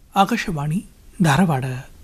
ಆಕಾಶವಾಣಿ ಧಾರವಾಡ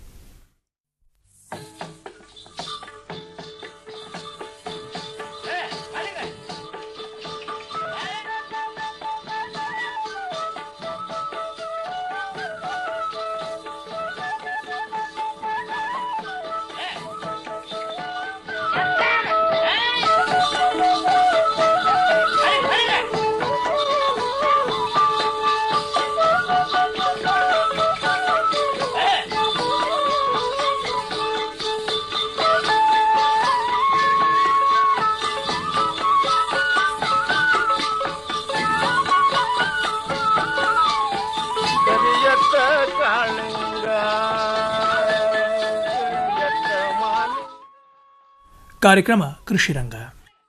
ಕರಿಯತ್ತ ಕಾಳಿಂಗ ಕರಿಯತ್ತ ಮಾಲಿಂಗ ಕಾರ್ಯಕ್ರಮ ಕೃಷಿರಂಗ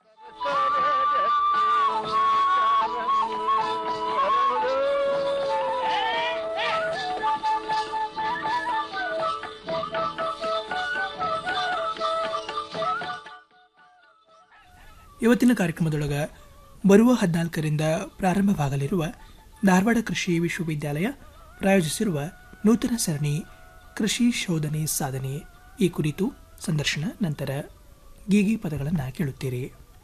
ಇವತ್ತಿನ ಕಾರ್ಯಕ್ರಮದೊಳಗ ಬರುವ ಹದಿನಾಲ್ಕರಿಂದ ಪ್ರಾರಂಭವಾಗಲಿರುವ ಧಾರವಾಡ ಕೃಷಿ ವಿಶ್ವವಿದ್ಯಾಲಯ ಪ್ರಾಯೋಜಿಸಿರುವ ನೂತನ ಸರಣಿ ಕೃಷಿ ಶೋಧನೆ ಸಾಧನೆ ಈ ಕುರಿತು ಸಂದರ್ಶನ ನಂತರ ಗೀಗಿ ಪದಗಳನ್ನು ಕೇಳುತ್ತೀರಿ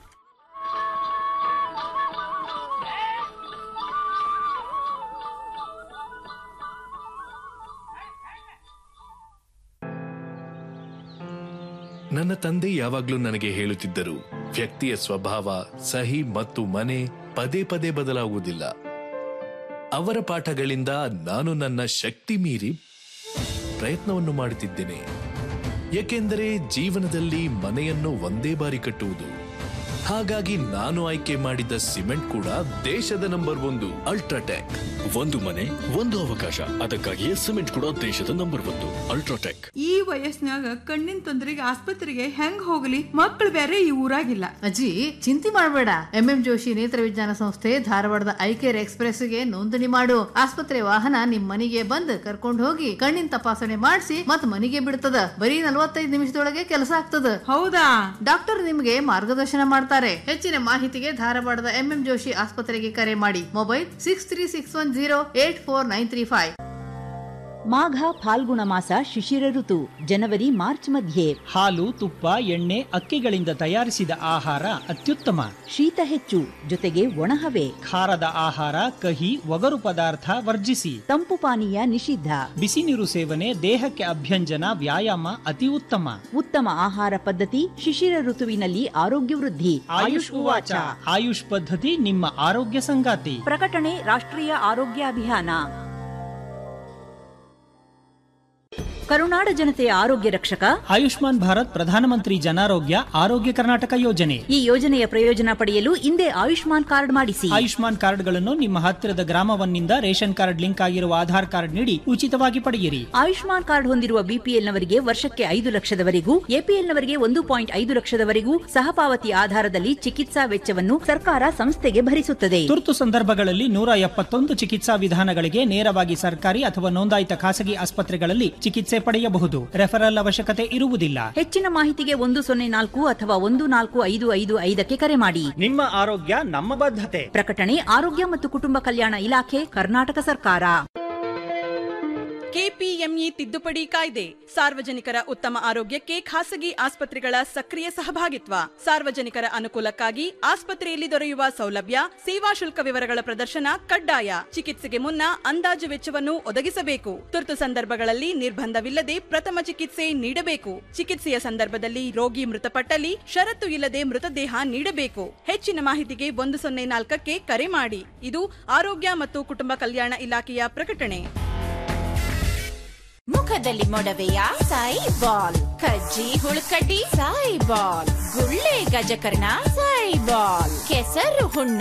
ನನ್ನ ತಂದೆ ಯಾವಾಗ್ಲೂ ನನಗೆ ಹೇಳುತ್ತಿದ್ದರು ವ್ಯಕ್ತಿಯ ಸ್ವಭಾವ ಸಹಿ ಮತ್ತು ಮನೆ ಪದೇ ಪದೇ ಬದಲಾಗುವುದಿಲ್ಲ ಅವರ ಪಾಠಗಳಿಂದ ನಾನು ನನ್ನ ಶಕ್ತಿ ಮೀರಿ ಪ್ರಯತ್ನವನ್ನು ಮಾಡುತ್ತಿದ್ದೇನೆ ಏಕೆಂದರೆ ಜೀವನದಲ್ಲಿ ಮನೆಯನ್ನು ಒಂದೇ ಬಾರಿ ಕಟ್ಟುವುದು ಹಾಗಾಗಿ ನಾನು ಆಯ್ಕೆ ಮಾಡಿದ ಸಿಮೆಂಟ್ ಕೂಡ ದೇಶದ ನಂಬರ್ ಒಂದು ಅಲ್ಟ್ರಾಟೆಕ್ ಒಂದು ಮನೆ ಒಂದು ಅವಕಾಶ ಅದಕ್ಕಾಗಿಯೇ ಸಿಮೆಂಟ್ ಕೂಡ ದೇಶದ ನಂಬರ್ ಒಂದು ಅಲ್ಟ್ರಾಟೆಕ್ ಈ ವಯಸ್ಸಿನಾಗ ಕಣ್ಣಿನ ತೊಂದರೆಗೆ ಆಸ್ಪತ್ರೆಗೆ ಹೆಂಗ್ ಹೋಗ್ಲಿ ಮಕ್ಕಳು ಬೇರೆ ಈ ಊರಾಗಿಲ್ಲ ಅಜ್ಜಿ ಚಿಂತೆ ಮಾಡಬೇಡ ಎಂ ಎಂ ಜೋಶಿ ನೇತ್ರ ವಿಜ್ಞಾನ ಸಂಸ್ಥೆ ಧಾರವಾಡದ ಐಕೇರ್ ಎಕ್ಸ್ಪ್ರೆಸ್ಗೆ ನೋಂದಣಿ ಮಾಡು ಆಸ್ಪತ್ರೆ ವಾಹನ ನಿಮ್ ಮನೆಗೆ ಬಂದ್ ಕರ್ಕೊಂಡು ಹೋಗಿ ಕಣ್ಣಿನ ತಪಾಸಣೆ ಮಾಡಿಸಿ ಮತ್ ಮನೆಗೆ ಬಿಡ್ತದ ಬರೀ ನಲವತ್ತೈದು ನಿಮಿಷದೊಳಗೆ ಕೆಲಸ ಆಗ್ತದ ಹೌದಾ ಡಾಕ್ಟರ್ ನಿಮ್ಗೆ ಮಾರ್ಗದರ್ಶನ ಮಾಡ್ತಾರೆ ಹೆಚ್ಚಿನ ಮಾಹಿತಿಗೆ ಧಾರವಾಡದ ಎಂ ಎಂ ಜೋಶಿ ಆಸ್ಪತ್ರೆಗೆ ಕರೆ ಮಾಡಿ mobile six three six one zero eight four nine three five Magha Phalguna ಮಾಸ ಶಿಶಿರ ಋತು ಜನವರಿ ಮಾರ್ಚ್ ಮಧ್ಯೆ ಹಾಲು ತುಪ್ಪ ಎಣ್ಣೆ ಅಕ್ಕಿಗಳಿಂದ ತಯಾರಿಸಿದ ಆಹಾರ ಅತ್ಯುತ್ತಮ ಶೀತ ಹೆಚ್ಚು ಜೊತೆಗೆ ಒಣಹವೆ ಖಾರದ ಆಹಾರ ಕಹಿ ಒಗರು ಪದಾರ್ಥ ವರ್ಜಿಸಿ ತಂಪು ಪಾನೀಯ ನಿಷಿದ್ಧ ಬಿಸಿ ನೀರು ಸೇವನೆ ದೇಹಕ್ಕೆ ಅಭ್ಯಂಜನ ವ್ಯಾಯಾಮ ಅತಿ ಉತ್ತಮ ಉತ್ತಮ ಆಹಾರ ಪದ್ಧತಿ ಶಿಶಿರ ಋತುವಿನಲ್ಲಿ ಆರೋಗ್ಯ ವೃದ್ಧಿ ಆಯುಷ್ ಉವಾಚ ಆಯುಷ್ ಪದ್ಧತಿ ನಿಮ್ಮ ಆರೋಗ್ಯ ಸಂಗಾತಿ ಪ್ರಕಟಣೆ ರಾಷ್ಟ್ರೀಯ ಆರೋಗ್ಯ ಅಭಿಯಾನ ಕರುನಾಡ ಜನತೆಯ ಆರೋಗ್ಯ ರಕ್ಷಕ ಆಯುಷ್ಮಾನ್ ಭಾರತ್ ಪ್ರಧಾನಮಂತ್ರಿ ಜನಾರೋಗ್ಯ ಆರೋಗ್ಯ ಕರ್ನಾಟಕ ಯೋಜನೆ ಈ ಯೋಜನೆಯ ಪ್ರಯೋಜನ ಪಡೆಯಲು ಹಿಂದೆ ಆಯುಷ್ಮಾನ್ ಕಾರ್ಡ್ ಮಾಡಿಸಿ ಆಯುಷ್ಮಾನ್ ಕಾರ್ಡ್ಗಳನ್ನು ನಿಮ್ಮ ಹತ್ತಿರದ ಗ್ರಾಮವನ್ನಿಂದ ರೇಷನ್ ಕಾರ್ಡ್ ಲಿಂಕ್ ಆಗಿರುವ ಆಧಾರ್ ಕಾರ್ಡ್ ನೀಡಿ ಉಚಿತವಾಗಿ ಪಡೆಯಿರಿ ಆಯುಷ್ಮಾನ್ ಕಾರ್ಡ್ ಹೊಂದಿರುವ ಬಿಪಿಎಲ್ನವರಿಗೆ ವರ್ಷಕ್ಕೆ ಐದು ಲಕ್ಷದವರೆಗೂ ಎಪಿಎಲ್ನವರಿಗೆ ಒಂದು ಪಾಯಿಂಟ್ ಐದು ಲಕ್ಷದವರೆಗೂ ಸಹಪಾವತಿ ಆಧಾರದಲ್ಲಿ ಚಿಕಿತ್ಸಾ ವೆಚ್ಚವನ್ನು ಸರ್ಕಾರ ಸಂಸ್ಥೆಗೆ ಭರಿಸುತ್ತದೆ ತುರ್ತು ಸಂದರ್ಭಗಳಲ್ಲಿ ನೂರ ಎಪ್ಪತ್ತೊಂದು ಚಿಕಿತ್ಸಾ ವಿಧಾನಗಳಿಗೆ ನೇರವಾಗಿ ಸರ್ಕಾರಿ ಅಥವಾ ನೋಂದಾಯಿತ ಖಾಸಗಿ ಆಸ್ಪತ್ರೆಗಳಲ್ಲಿ ಚಿಕಿತ್ಸೆ ಪಡೆಯಬಹುದು ರೆಫರಲ್ ಅವಶ್ಯಕತೆ ಇರುವುದಿಲ್ಲ ಹೆಚ್ಚಿನ ಮಾಹಿತಿಗೆ ಒಂದು ಸೊನ್ನೆ ನಾಲ್ಕು ಅಥವಾ ಒಂದು ನಾಲ್ಕು ಐದು ಐದು ಐದಕ್ಕೆ ಕರೆ ಮಾಡಿ ನಿಮ್ಮ ಆರೋಗ್ಯ ನಮ್ಮ ಬದ್ಧತೆ ಪ್ರಕಟಣೆ ಆರೋಗ್ಯ ಮತ್ತು ಕುಟುಂಬ ಕಲ್ಯಾಣ ಇಲಾಖೆ ಕರ್ನಾಟಕ ಸರ್ಕಾರ ಕೆಪಿಎಂಇ ತಿದ್ದುಪಡಿ ಕಾಯ್ದೆ ಸಾರ್ವಜನಿಕರ ಉತ್ತಮ ಆರೋಗ್ಯಕ್ಕೆ ಖಾಸಗಿ ಆಸ್ಪತ್ರೆಗಳ ಸಕ್ರಿಯ ಸಹಭಾಗಿತ್ವ ಸಾರ್ವಜನಿಕರ ಅನುಕೂಲಕ್ಕಾಗಿ ಆಸ್ಪತ್ರೆಯಲ್ಲಿ ದೊರೆಯುವ ಸೌಲಭ್ಯ ಸೇವಾ ಶುಲ್ಕ ವಿವರಗಳ ಪ್ರದರ್ಶನ ಕಡ್ಡಾಯ ಚಿಕಿತ್ಸೆಗೆ ಮುನ್ನ ಅಂದಾಜು ವೆಚ್ಚವನ್ನು ಒದಗಿಸಬೇಕು ತುರ್ತು ಸಂದರ್ಭಗಳಲ್ಲಿ ನಿರ್ಬಂಧವಿಲ್ಲದೆ ಪ್ರಥಮ ಚಿಕಿತ್ಸೆ ನೀಡಬೇಕು ಚಿಕಿತ್ಸೆಯ ಸಂದರ್ಭದಲ್ಲಿ ರೋಗಿ ಮೃತಪಟ್ಟಲ್ಲಿ ಷರತ್ತು ಇಲ್ಲದೆ ಮೃತದೇಹ ನೀಡಬೇಕು ಹೆಚ್ಚಿನ ಮಾಹಿತಿಗೆ ಒಂದು ಸೊನ್ನೆ ನಾಲ್ಕಕ್ಕೆ ಕರೆ ಮಾಡಿ ಇದು ಆರೋಗ್ಯ ಮತ್ತು ಕುಟುಂಬ ಕಲ್ಯಾಣ ಇಲಾಖೆಯ ಪ್ರಕಟಣೆ ಮುಖದಲ್ಲಿ ಮೊಡವೆಯ ಸಾಯಿ ಬಾಲ್ ಕಜ್ಜಿ ಹುಳುಕಡ್ಡಿ ಸಾಯಿ ಬಾಲ್ ಗುಳ್ಳೆ ಗಜಕರ್ಣ ಸಾಯಿ ಬಾಲ್ ಕೆಸರು ಹುಣ್ಣ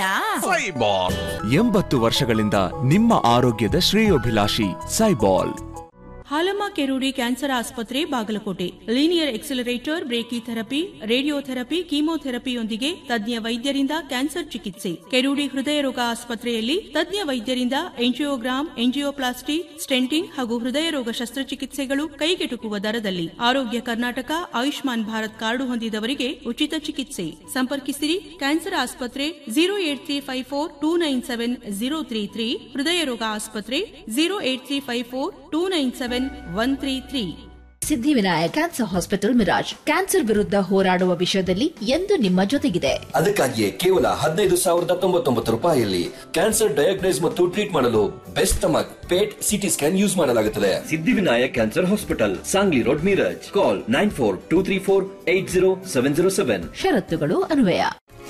ಎಂಬತ್ತು ವರ್ಷಗಳಿಂದ ನಿಮ್ಮ ಆರೋಗ್ಯದ ಶ್ರೇಯೋಭಿಲಾಷಿ ಸೈಬಾಲ್ ಹಾಲಮ್ಮ ಕೆರೂಡಿ ಕ್ಯಾನ್ಸರ್ ಆಸ್ಪತ್ರೆ Bagalkote linear accelerator brachytherapy radiotherapy ಕೀಮೋಥೆರಪಿಯೊಂದಿಗೆ ತಜ್ಞ ವೈದ್ಯರಿಂದ ಕ್ಯಾನ್ಸರ್ ಚಿಕಿತ್ಸೆ ಕೆರೂಡಿ ಹೃದಯ ರೋಗ ಆಸ್ಪತ್ರೆಯಲ್ಲಿ ತಜ್ಞ ವೈದ್ಯರಿಂದ ಎಂಜಿಯೋಗ್ರಾಮ್ ಎಂಜಿಯೋಪ್ಲಾಸ್ಟಿ ಸ್ಟೆಂಟಿಂಗ್ ಹಾಗೂ ಹೃದಯ ರೋಗ ಶಸ್ತ್ರಚಿಕಿತ್ಸೆಗಳು ಕೈಗೆಟುಕುವ ದರದಲ್ಲಿ ಆರೋಗ್ಯ ಕರ್ನಾಟಕ ಆಯುಷ್ಮಾನ್ ಭಾರತ್ ಕಾರ್ಡು ಹೊಂದಿದವರಿಗೆ ಉಚಿತ ಚಿಕಿತ್ಸೆ ಸಂಪರ್ಕಿಸಿರಿ ಕ್ಯಾನ್ಸರ್ ಆಸ್ಪತ್ರೆ zero eight three five four two nine seven zero three three ಹೃದಯ ರೋಗ ಆಸ್ಪತ್ರೆ zero eight three five four two nine seven one three three Siddhivinayak cancer hospital Miraj cancer ವಿರುದ್ಧ ಹೋರಾಡುವ ವಿಷಯದಲ್ಲಿ ಎಂದು ನಿಮ್ಮ ಜೊತೆಗಿದೆ ಅದಕ್ಕಾಗಿಯೇ ಕೇವಲ ಹದಿನೈದು ಸಾವಿರದ ತೊಂಬತ್ತೊಂಬತ್ತು ರೂಪಾಯಿಯಲ್ಲಿ ಕ್ಯಾನ್ಸರ್ ಡಯಾಗ್ನೈಸ್ ಮತ್ತು ಟ್ರೀಟ್ ಮಾಡಲು best stomach PET CT scan use ಮಾಡಲಾಗುತ್ತದೆ Siddhivinayak cancer hospital Sangli road Miraj call nine four two three four eight zero seven zero seven ಷರತ್ತುಗಳು ಅನ್ವಯ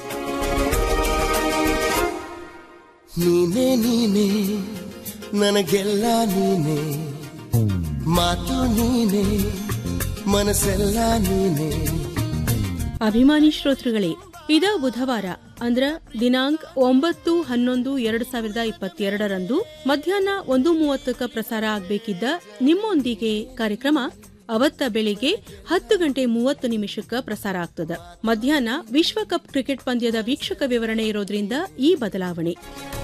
ನೀನೇ ನೀನೇ ನನಗೆಲ್ಲ ನೀನೇ ಮಾತು ನೀನೇ ಮನಸ್ಸೆಲ್ಲ ನೀನೇ ಅಭಿಮಾನಿ ಶ್ರೋತೃಗಳೇ ಇದ ಬುಧವಾರ ಅಂದ್ರ ದಿನಾಂಕ ಒಂಬತ್ತು ಹನ್ನೊಂದು ಎರಡ್ ಸಾವಿರದ ಇಪ್ಪತ್ತೆರಡರಂದು ಮಧ್ಯಾಹ್ನ ಒಂದು ಮೂವತ್ತಕ್ಕ ಪ್ರಸಾರ ಆಗ್ಬೇಕಿದ್ದ ನಿಮ್ಮೊಂದಿಗೆ ಕಾರ್ಯಕ್ರಮ ಅವತ್ತ ಬೆಳಿಗ್ಗೆ ಹತ್ತು ಗಂಟೆ ಮೂವತ್ತು ನಿಮಿಷಕ್ಕ ಪ್ರಸಾರ ಆಗ್ತದ ಮಧ್ಯಾಹ್ನ ವಿಶ್ವಕಪ್ ಕ್ರಿಕೆಟ್ ಪಂದ್ಯದ ವೀಕ್ಷಕ ವಿವರಣೆ ಇರೋದ್ರಿಂದ ಈ ಬದಲಾವಣೆ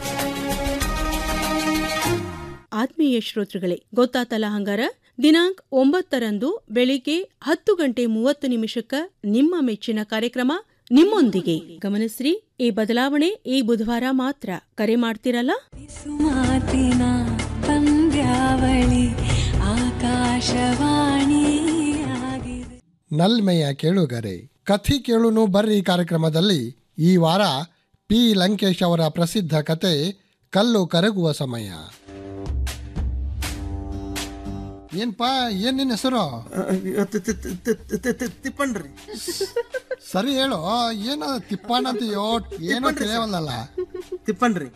ಆತ್ಮೀಯ ಶ್ರೋತೃಗಳೇ ಗೊತ್ತಾತಲ್ಲ ಹಂಗಾರ ದಿನಾಂಕ ಒಂಬತ್ತರಂದು ಬೆಳಿಗ್ಗೆ ಹತ್ತು ಗಂಟೆ ಮೂವತ್ತು ನಿಮಿಷಕ್ಕ ನಿಮ್ಮ ಮೆಚ್ಚಿನ ಕಾರ್ಯಕ್ರಮ ನಿಮ್ಮೊಂದಿಗೆ ಗಮನಿಸ್ರಿ ಈ ಬದಲಾವಣೆ ಈ ಬುಧವಾರ ಮಾತ್ರ ಕರೆ ಮಾಡ್ತಿರಲ್ಲ ಮಾತಿನ ಪಂದ್ಯಾವಳಿ ಆಕಾಶವಾಣಿ ನಲ್ಮೆಯ ಕೇಳುಗರೆ ಕಥಿ ಕೇಳುನು ಬರ್ರಿ ಕಾರ್ಯಕ್ರಮದಲ್ಲಿ ಈ ವಾರ ಪಿ ಲಂಕೇಶ್ ಅವರ ಪ್ರಸಿದ್ಧ ಕತೆ ಕಲ್ಲು ಕರಗುವ ಸಮಯ ಏನ್ಪಾ ಏನ್ ನಿನ್ನ ಹೆಸರು ತಿಪ್ಪಣ್ರಿ ಸರಿ ಹೇಳು ಏನ ತಿಪ್ಪಣ್ಣ ಅಂತೀಯೋ ಏನೋ ತಿಳಿಯವಲ್ಲ ತಿಪ್ಪಣ್ರಿ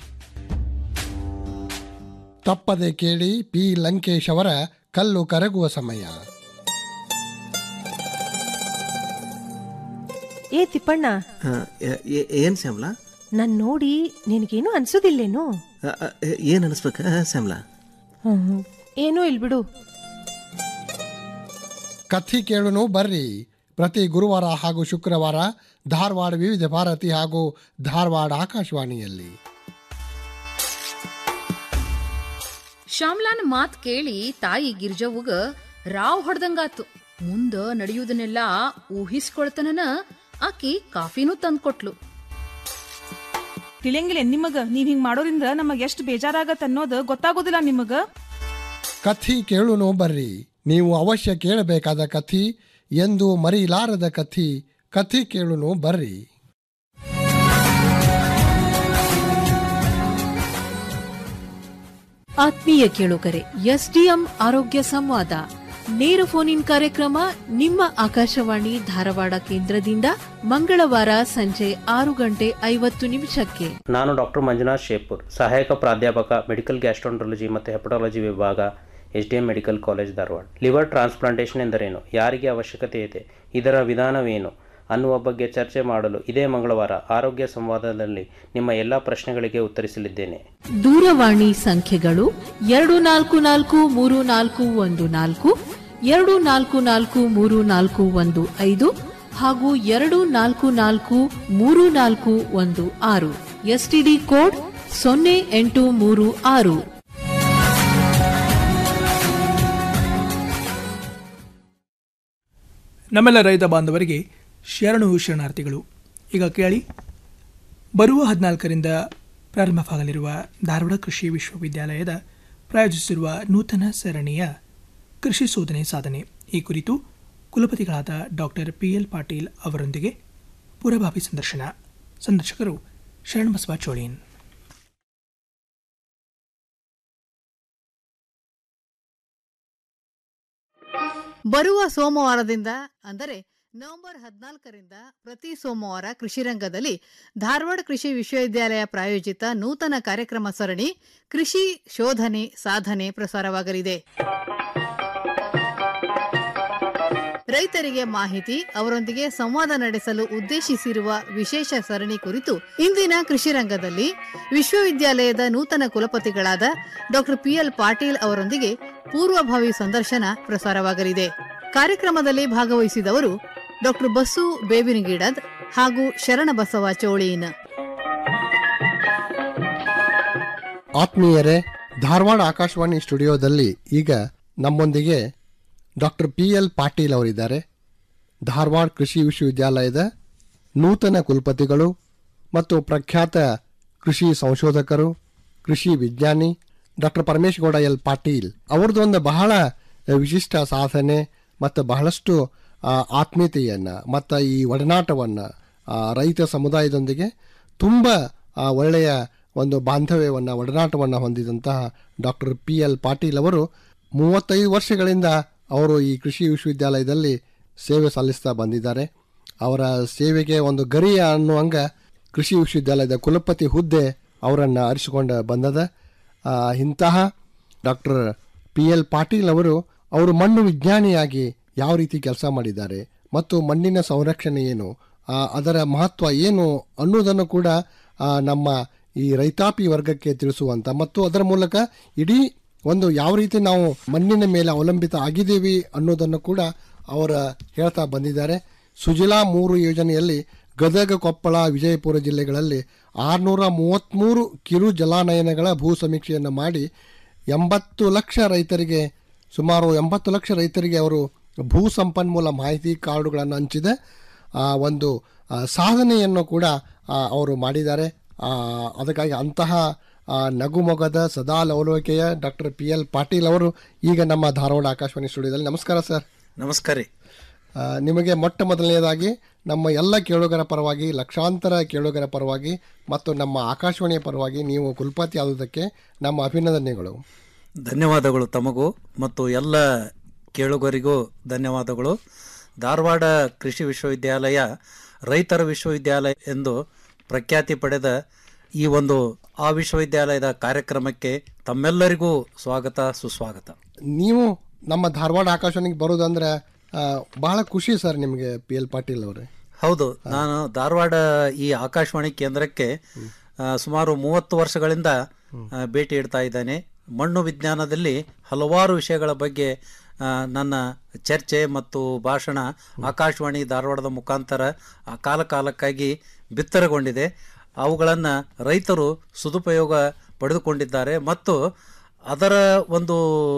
ತಪ್ಪದೆ ಕೇಳಿ ಪಿ ಲಂಕೇಶ್ ಅವರ ಕಲ್ಲು ಕರಗುವ ಸಮಯ ಏ ತಿಪ್ಪಣ್ಣ ಏನ್ ಶ್ಯಾಮ್ಲಾ ನಾನ್ ನೋಡಿ ನಿನಗೇನು ಅನ್ಸೋದಿಲ್ಲೇನು ಆ, ಆ, ಏನ್ ಅನಿಸ್ಬೇಕ ಶ್ಯಾಮ್ಲಾ ಹ್ಮ್. ಏನೂ ಇಲ್ ಬಿಡು ಕಥಿ ಕೇಳುನು ಬರ್ರಿ ಪ್ರತಿ ಗುರುವಾರ ಹಾಗೂ ಶುಕ್ರವಾರ ಧಾರವಾಡ ವಿವಿಧ ಭಾರತಿ ಹಾಗೂ ಧಾರವಾಡ ಆಕಾಶವಾಣಿಯಲ್ಲಿ ಶ್ಯಾಮ್ಲಾನ್ ಮಾತ್ ಕೇಳಿ ತಾಯಿ ಗಿರ್ಜವ್ವಗ ರಾವ್ ಹೊಡ್ದಂಗಾತು ಮುಂದ ನಡೆಯುವುದನ್ನೆಲ್ಲ ಊಹಿಸ್ಕೊಳ್ತನನ ಆಕಿ ಕಾಫಿನೂ ತಂದ್ಕೊಟ್ಲು ತಿಳಿಯಂಗಿಲ್ಲ ನಿಮಗ ನೀವ್ ಹಿಂಗ್ ಮಾಡೋದ್ರಿಂದ ನಮಗ್ ಎಷ್ಟ್ ಬೇಜಾರಾಗತ್ ಅನ್ನೋದು ಗೊತ್ತಾಗೋದಿಲ್ಲ ನಿಮಗ ಕಥಿ ಕೇಳುನು ಬರ್ರಿ ನೀವು ಅವಶ್ಯ ಕೇಳಬೇಕಾದ ಕಥಿ ಎಂದು ಮರಿಲಾರದ ಕಥಿ ಕಥಿ ಕೇಳುನು ಬರ್ರಿ ಆತ್ಮೀಯ ಕೇಳುಗರೆ ಎಸ್ಡಿಎಂ ಆರೋಗ್ಯ ಸಂವಾದ ನೇರ ಫೋನ್ ಇನ್ ಕಾರ್ಯಕ್ರಮ ನಿಮ್ಮ ಆಕಾಶವಾಣಿ ಧಾರವಾಡ ಕೇಂದ್ರದಿಂದ ಮಂಗಳವಾರ ಸಂಜೆ ಆರು ಗಂಟೆ ಐವತ್ತು ನಿಮಿಷಕ್ಕೆ ನಾನು ಡಾಕ್ಟರ್ ಮಂಜುನಾಥ್ ಶೇಪುರ್ ಸಹಾಯಕ ಪ್ರಾಧ್ಯಾಪಕ ಮೆಡಿಕಲ್ ಗ್ಯಾಸ್ಟ್ರಾಂಟ್ರಾಲಜಿ ಮತ್ತು ಹೆಪಟಾಲಜಿ ವಿಭಾಗ H D M medical college Dharwad liver transplantation ಎಂದರೇನು ಯಾರಿಗೆ ಅವಶ್ಯಕತೆ ಇದೆ ಇದರ ವಿಧಾನವೇನು ಅನ್ನುವ ಬಗ್ಗೆ ಚರ್ಚೆ ಮಾಡಲು ಇದೇ ಮಂಗಳವಾರ ಆರೋಗ್ಯ ಸಂವಾದದಲ್ಲಿ ನಿಮ್ಮ ಎಲ್ಲ ಪ್ರಶ್ನೆಗಳಿಗೆ ಉತ್ತರಿಸಲಿದ್ದೇನೆ ದೂರವಾಣಿ ಸಂಖ್ಯೆಗಳು ಎರಡು ನಾಲ್ಕು ನಾಲ್ಕು ಮೂರು ನಾಲ್ಕು ಒಂದು ನಾಲ್ಕು ಎರಡು ನಾಲ್ಕು ನಾಲ್ಕು ಮೂರು ನಾಲ್ಕು ಒಂದು ಐದು ಹಾಗೂ ಎರಡು ನಾಲ್ಕು ನಾಲ್ಕು ಮೂರು ನಾಲ್ಕು ಒಂದು ಆರು ಎಸ್ಟಿಡಿ ಕೋಡ್ ಸೊನ್ನೆ ಎಂಟು ಮೂರು ಆರು ನಮ್ಮೆಲ್ಲ ರೈತ ಬಾಂಧವರಿಗೆ ಶರಣು ಶರಣಾರ್ಥಿಗಳು ಈಗ ಕೇಳಿ ಬರುವ ಹದಿನಾಲ್ಕರಿಂದ ಪ್ರಾರಂಭವಾಗಲಿರುವ ಧಾರವಾಡ ಕೃಷಿ ವಿಶ್ವವಿದ್ಯಾಲಯದ ಪ್ರಾಯೋಜಿಸಿರುವ ನೂತನ ಸರಣಿಯ ಕೃಷಿ ಶೋಧನೆ ಸಾಧನೆ ಈ ಕುರಿತು ಕುಲಪತಿಗಳಾದ ಡಾಕ್ಟರ್ ಪಿ ಎಲ್ ಪಾಟೀಲ್ ಅವರೊಂದಿಗೆ ಪೂರ್ವಭಾವಿ ಸಂದರ್ಶನ ಸಂದರ್ಶಕರು ಶರಣಬಸವ ಚೋಳೀನ್ ಬರುವ ಸೋಮವಾರದಿಂದ ಅಂದರೆ ನವೆಂಬರ್ ಹದಿನಾಲ್ಕರಿಂದ ಪ್ರತಿ ಸೋಮವಾರ ಕೃಷಿ ರಂಗದಲ್ಲಿ ಧಾರವಾಡ ಕೃಷಿ ವಿಶ್ವವಿದ್ಯಾಲಯ ಪ್ರಾಯೋಜಿತ ನೂತನ ಕಾರ್ಯಕ್ರಮ ಸರಣಿ ಕೃಷಿ ಶೋಧನೆ ಸಾಧನೆ ಪ್ರಸಾರವಾಗಲಿದೆ ರೈತರಿಗೆ ಮಾಹಿತಿ ಅವರೊಂದಿಗೆ ಸಂವಾದ ನಡೆಸಲು ಉದ್ದೇಶಿಸಿರುವ ವಿಶೇಷ ಸರಣಿ ಕುರಿತು ಇಂದಿನ ಕೃಷಿ ರಂಗದಲ್ಲಿ ವಿಶ್ವವಿದ್ಯಾಲಯದ ನೂತನ ಕುಲಪತಿಗಳಾದ ಡಾಕ್ಟರ್ ಪಿಎಲ್ ಪಾಟೀಲ್ ಅವರೊಂದಿಗೆ ಪೂರ್ವಭಾವಿ ಸಂದರ್ಶನ ಪ್ರಸಾರವಾಗಲಿದೆ ಕಾರ್ಯಕ್ರಮದಲ್ಲಿ ಭಾಗವಹಿಸಿದವರು ಡಾಕ್ಟರ್ ಬಸ್ಸು ಬೇವಿನಗಿಡದ್ ಹಾಗೂ ಶರಣಬಸವ ಚೋಳೀನ್ ಆತ್ಮೀಯರೇ ಧಾರವಾಡ ಆಕಾಶವಾಣಿ ಸ್ಟುಡಿಯೋದಲ್ಲಿ ಈಗ ನಮ್ಮೊಂದಿಗೆ ಡಾಕ್ಟರ್ ಪಿ ಎಲ್ ಪಾಟೀಲ್ ಅವರಿದ್ದಾರೆ ಧಾರವಾಡ ಕೃಷಿ ವಿಶ್ವವಿದ್ಯಾಲಯದ ನೂತನ ಕುಲಪತಿಗಳು ಮತ್ತು ಪ್ರಖ್ಯಾತ ಕೃಷಿ ಸಂಶೋಧಕರು ಕೃಷಿ ವಿಜ್ಞಾನಿ ಡಾಕ್ಟರ್ ಪರಮೇಶ್ಗೌಡ ಎಲ್ ಪಾಟೀಲ್ ಅವ್ರದ್ದೊಂದು ಬಹಳ ವಿಶಿಷ್ಟ ಸಾಧನೆ ಮತ್ತು ಬಹಳಷ್ಟು ಆ, ಆತ್ಮೀಯತೆಯನ್ನು ಮತ್ತು ಈ ಒಡನಾಟವನ್ನು ರೈತ ಸಮುದಾಯದೊಂದಿಗೆ ತುಂಬ ಆ, ಒಳ್ಳೆಯ ಒಂದು ಬಾಂಧವ್ಯವನ್ನು ಒಡನಾಟವನ್ನು ಹೊಂದಿದಂತಹ ಡಾಕ್ಟರ್ ಪಿ ಎಲ್ ಪಾಟೀಲ್ ಅವರು ಮೂವತ್ತೈದು ವರ್ಷಗಳಿಂದ ಅವರು ಈ ಕೃಷಿ ವಿಶ್ವವಿದ್ಯಾಲಯದಲ್ಲಿ ಸೇವೆ ಸಲ್ಲಿಸ್ತಾ ಬಂದಿದ್ದಾರೆ ಅವರ ಸೇವೆಗೆ ಒಂದು ಗರಿಯ ಅನ್ನುವಂಗ ಕೃಷಿ ವಿಶ್ವವಿದ್ಯಾಲಯದ ಕುಲಪತಿ ಹುದ್ದೆ ಅವರನ್ನು ಅರಿಸಿಕೊಂಡು ಬಂದದ ಆ, ಇಂತಹ ಡಾಕ್ಟರ್ ಪಿ ಎಲ್ ಪಾಟೀಲ್ ಅವರು ಅವರು ಮಣ್ಣು ವಿಜ್ಞಾನಿಯಾಗಿ ಯಾವ ರೀತಿ ಕೆಲಸ ಮಾಡಿದ್ದಾರೆ ಮತ್ತು ಮಣ್ಣಿನ ಸಂರಕ್ಷಣೆ ಏನು ಆ, ಅದರ ಮಹತ್ವ ಏನು ಅನ್ನೋದನ್ನು ಕೂಡ ಆ, ನಮ್ಮ ಈ ರೈತಾಪಿ ವರ್ಗಕ್ಕೆ ತಿಳಿಸುವಂತ ಮತ್ತು ಅದರ ಮೂಲಕ ಇಡೀ ಒಂದು ಯಾವ ರೀತಿ ನಾವು ಮಣ್ಣಿನ ಮೇಲೆ ಅವಲಂಬಿತ ಆಗಿದ್ದೇವೆ ಅನ್ನೋದನ್ನು ಕೂಡ ಅವರ ಹೇಳ್ತಾ ಬಂದಿದ್ದಾರೆ ಸುಜಲಾ ಮೂರು ಯೋಜನೆಯಲ್ಲಿ ಗದಗ ಕೊಪ್ಪಳ ವಿಜಯಪುರ ಜಿಲ್ಲೆಗಳಲ್ಲಿ ಆರುನೂರ ಮೂವತ್ತ್ಮೂರು ಕಿರು ಜಲಾನಯನಗಳ ಭೂ ಸಮೀಕ್ಷೆಯನ್ನು ಮಾಡಿ ಎಂಬತ್ತು ಲಕ್ಷ ರೈತರಿಗೆ ಸುಮಾರು ಎಂಬತ್ತು ಲಕ್ಷ ರೈತರಿಗೆ ಅವರು ಭೂ ಸಂಪನ್ಮೂಲ ಮಾಹಿತಿ ಕಾರ್ಡುಗಳನ್ನು ಹಂಚಿದೆ ಆ, ಒಂದು ಆ, ಸಾಧನೆಯನ್ನು ಕೂಡ ಆ, ಅವರು ಮಾಡಿದ್ದಾರೆ ಆ, ಅದಕ್ಕಾಗಿ ಅಂತಹ ಆ, ನಗುಮೊಗದ ಸದಾ ಲವಲವಿಕೆಯ ಡಾಕ್ಟರ್ ಪಿ ಎಲ್ ಪಾಟೀಲ್ ಅವರು ಈಗ ನಮ್ಮ ಧಾರವಾಡ ಆಕಾಶವಾಣಿ ಸ್ಟುಡಿಯೋದಲ್ಲಿ ನಮಸ್ಕಾರ ಸರ್ ನಮಸ್ಕಾರ ರೀ ಆ, ನಿಮಗೆ ಮೊಟ್ಟ ಮೊದಲನೆಯದಾಗಿ ನಮ್ಮ ಎಲ್ಲ ಕೇಳುಗರ ಪರವಾಗಿ ಲಕ್ಷಾಂತರ ಕೇಳುಗರ ಪರವಾಗಿ ಮತ್ತು ನಮ್ಮ ಆಕಾಶವಾಣಿಯ ಪರವಾಗಿ ನೀವು ಕುಲಪತಿ ಆದುದಕ್ಕೆ ನಮ್ಮ ಅಭಿನಂದನೆಗಳು ಧನ್ಯವಾದಗಳು ತಮಗೂ ಮತ್ತು ಎಲ್ಲ ಕೇಳುಗರಿಗೂ ಧನ್ಯವಾದಗಳು ಧಾರವಾಡ ಕೃಷಿ ವಿಶ್ವವಿದ್ಯಾಲಯ ರೈತರ ವಿಶ್ವವಿದ್ಯಾಲಯ ಎಂದು ಪ್ರಖ್ಯಾತಿ ಪಡೆದ ಈ ಒಂದು ಆ ವಿಶ್ವವಿದ್ಯಾಲಯದ ಕಾರ್ಯಕ್ರಮಕ್ಕೆ ತಮ್ಮೆಲ್ಲರಿಗೂ ಸ್ವಾಗತ ಸುಸ್ವಾಗತ ನೀವು ನಮ್ಮ ಧಾರವಾಡ ಆಕಾಶವಾಣಿಗೆ ಬರೋದಂದ್ರೆ ಆ, ಬಹಳ ಖುಷಿ ಸರ್ ನಿಮಗೆ ಪಿ ಎಲ್ ಪಾಟೀಲ್ ಅವರೇ ಹೌದು ನಾನು ಧಾರವಾಡ ಈ ಆಕಾಶವಾಣಿ ಕೇಂದ್ರಕ್ಕೆ ಆ, ಸುಮಾರು ಮೂವತ್ತು ವರ್ಷಗಳಿಂದ ಆ, ಭೇಟಿ ಇಡ್ತಾ ಇದ್ದೇನೆ ಮಣ್ಣು ವಿಜ್ಞಾನದಲ್ಲಿ ಹಲವಾರು ವಿಷಯಗಳ ಬಗ್ಗೆ ಆ, ನನ್ನ ಚರ್ಚೆ ಮತ್ತು ಭಾಷಣ ಆಕಾಶವಾಣಿ ಧಾರವಾಡದ ಮುಖಾಂತರ ಆ ಕಾಲ ಕಾಲಕ್ಕಾಗಿ ಬಿತ್ತರಗೊಂಡಿದೆ ಅವುಗಳನ್ನು ರೈತರು ಸದುಪಯೋಗ ಪಡೆದುಕೊಂಡಿದ್ದಾರೆ ಮತ್ತು ಅದರ ಒಂದು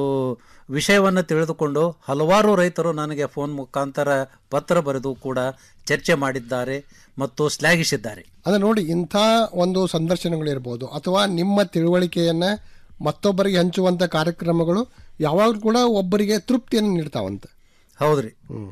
ವಿಷಯವನ್ನು ತಿಳಿದುಕೊಂಡು ಹಲವಾರು ರೈತರು ನನಗೆ ಫೋನ್ ಮುಖಾಂತರ ಪತ್ರ ಬರೆದು ಕೂಡ ಚರ್ಚೆ ಮಾಡಿದ್ದಾರೆ ಮತ್ತು ಶ್ಲಾಘಿಸಿದ್ದಾರೆ ಅಂದ್ರೆ ನೋಡಿ ಇಂಥ ಒಂದು ಸಂದರ್ಶನಗಳಿರ್ಬೋದು ಅಥವಾ ನಿಮ್ಮ ತಿಳುವಳಿಕೆಯನ್ನು ಮತ್ತೊಬ್ಬರಿಗೆ ಹಂಚುವಂಥ ಕಾರ್ಯಕ್ರಮಗಳು ಯಾವಾಗಲೂ ಕೂಡ ಒಬ್ಬರಿಗೆ ತೃಪ್ತಿಯನ್ನು ನೀಡ್ತಾವಂತೆ ಹೌದ್ರಿ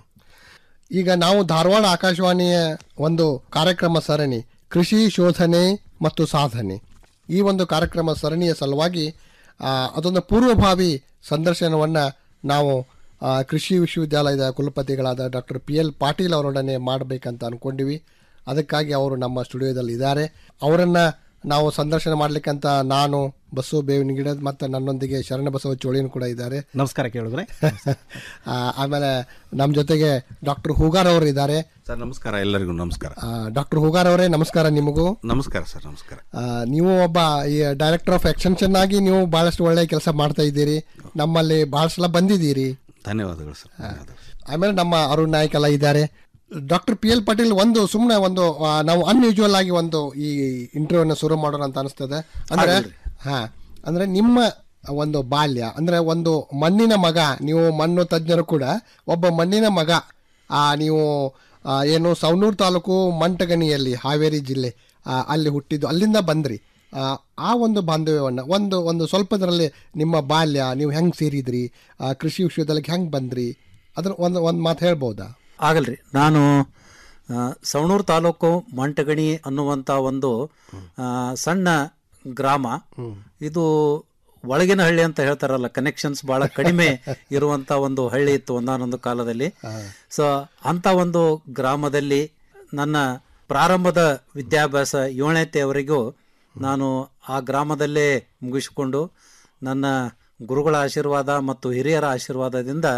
ಈಗ ನಾವು ಧಾರವಾಡ ಆಕಾಶವಾಣಿಯ ಒಂದು ಕಾರ್ಯಕ್ರಮ ಸರಣಿ ಕೃಷಿ ಶೋಧನೆ ಮತ್ತು ಸಾಧನೆ ಈ ಒಂದು ಕಾರ್ಯಕ್ರಮ ಸರಣಿಯ ಸಲುವಾಗಿ ಆ, ಅದೊಂದು ಪೂರ್ವಭಾವಿ ಸಂದರ್ಶನವನ್ನು ನಾವು ಆ, ಕೃಷಿ ವಿಶ್ವವಿದ್ಯಾಲಯದ ಕುಲಪತಿಗಳಾದ ಡಾಕ್ಟರ್ ಪಿ ಎಲ್ ಪಾಟೀಲ್ ಅವರೊಡನೆ ಮಾಡಬೇಕಂತ ಅಂದ್ಕೊಂಡಿವಿ ಅದಕ್ಕಾಗಿ ಅವರು ನಮ್ಮ ಸ್ಟುಡಿಯೋದಲ್ಲಿ ಇದ್ದಾರೆ ಅವರನ್ನು ನಾವು ಸಂದರ್ಶನ ಮಾಡ್ಲಿಕ್ಕಂತ ನಾನು ಬಸ್ಸು ಬೇವಿನ ಗಿಡದ ಮತ್ತು ನನ್ನೊಂದಿಗೆ ಶರಣ ಬಸವ ಚೋಳಿನ ಕೂಡ ಇದ್ದಾರೆ ನಮಸ್ಕಾರ ಕೇಳಿದ್ರೆ ಆ, ಆಮೇಲೆ ನಮ್ಮ ಜೊತೆಗೆ ಡಾಕ್ಟರ್ ಹೂಗಾರ್ ಅವರು ಇದ್ದಾರೆ ಸರ್ ನಮಸ್ಕಾರ ಎಲ್ಲರಿಗೂ ನಮಸ್ಕಾರ ಡಾಕ್ಟರ್ ಹೂಗಾರ್ ಅವರೇ ನಮಸ್ಕಾರ ನಿಮಗೂ ನಮಸ್ಕಾರ ಸರ್ ನಮಸ್ಕಾರ ಆ, ನೀವು ಒಬ್ಬ ಈ ಡೈರೆಕ್ಟರ್ ಆಫ್ ಎಕ್ಸ್ಟೆನ್ಷನ್ ಆಗಿ ನೀವು ಬಹಳಷ್ಟು ಒಳ್ಳೆ ಕೆಲಸ ಮಾಡ್ತಾ ಇದ್ದೀರಿ ನಮ್ಮಲ್ಲಿ ಬಹಳ ಸಲ ಬಂದಿದ್ದೀರಿ ಧನ್ಯವಾದಗಳು ಸರ್ ಆಮೇಲೆ ನಮ್ಮ ಅರುಣ್ ನಾಯ್ಕ್ ಎಲ್ಲ ಇದ್ದಾರೆ ಡಾಕ್ಟರ್ ಪಿ ಎಲ್ ಪಾಟೀಲ್ ಒಂದು ಸುಮ್ಮನೆ ಒಂದು ಆ, ನಾವು ಅನ್ಯೂಜುವಲ್ ಆಗಿ ಒಂದು ಈ ಇಂಟರ್ವ್ಯೂನ ಶುರು ಮಾಡೋಣ ಅಂತ ಅನಿಸ್ತದೆ ಅಂದ್ರೆ ಹಾ ಅಂದ್ರೆ ನಿಮ್ಮ ಒಂದು ಬಾಲ್ಯ ಅಂದ್ರೆ ಒಂದು ಮಣ್ಣಿನ ಮಗ ನೀವು ಮಣ್ಣು ತಜ್ಞರು ಕೂಡ ಒಬ್ಬ ಮಣ್ಣಿನ ಮಗ ಆ ನೀವು ಆ, ಏನು ಸವನೂರು ತಾಲೂಕು ಮಂಟಗಣಿಯಲ್ಲಿ ಹಾವೇರಿ ಜಿಲ್ಲೆ ಆ, ಅಲ್ಲಿ ಹುಟ್ಟಿದ್ದು ಅಲ್ಲಿಂದ ಬಂದ್ರಿ ಆ, ಆ ಒಂದು ಬಾಂಧವ್ಯವನ್ನು ಒಂದು ಒಂದು ಸ್ವಲ್ಪದರಲ್ಲಿ ನಿಮ್ಮ ಬಾಲ್ಯ ನೀವು ಹೆಂಗೆ ಸೇರಿದ್ರಿ ಆ, ಕೃಷಿ ವಿಶ್ವವಿದ್ಯಾಲಯಕ್ಕೆ ಹೆಂಗೆ ಬಂದ್ರಿ ಅದ್ರ ಒಂದು ಒಂದು ಮಾತು ಹೇಳ್ಬೋದಾ ಆಗಲ್ರಿ ನಾನು ಆ, ಸವಣೂರು ತಾಲೂಕು ಮಂಟಗಣಿ ಅನ್ನುವಂಥ ಒಂದು ಆ, ಸಣ್ಣ ಗ್ರಾಮ ಇದು ಒಳಗಿನ ಹಳ್ಳಿ ಅಂತ ಹೇಳ್ತಾರಲ್ಲ ಕನೆಕ್ಷನ್ಸ್ ಬಹಳ ಕಡಿಮೆ ಇರುವಂತ ಒಂದು ಹಳ್ಳಿ ಇತ್ತು ಒಂದಾನೊಂದು ಕಾಲದಲ್ಲಿ ಸೊ ಅಂತ ಒಂದು ಗ್ರಾಮದಲ್ಲಿ ನನ್ನ ಪ್ರಾರಂಭದ ವಿದ್ಯಾಭ್ಯಾಸ ಏಳನೇತೆಯವರೆಗೂ ನಾನು ಆ ಗ್ರಾಮದಲ್ಲೇ ಮುಗಿಸಿಕೊಂಡು ನನ್ನ ಗುರುಗಳ ಆಶೀರ್ವಾದ ಮತ್ತು ಹಿರಿಯರ ಆಶೀರ್ವಾದದಿಂದ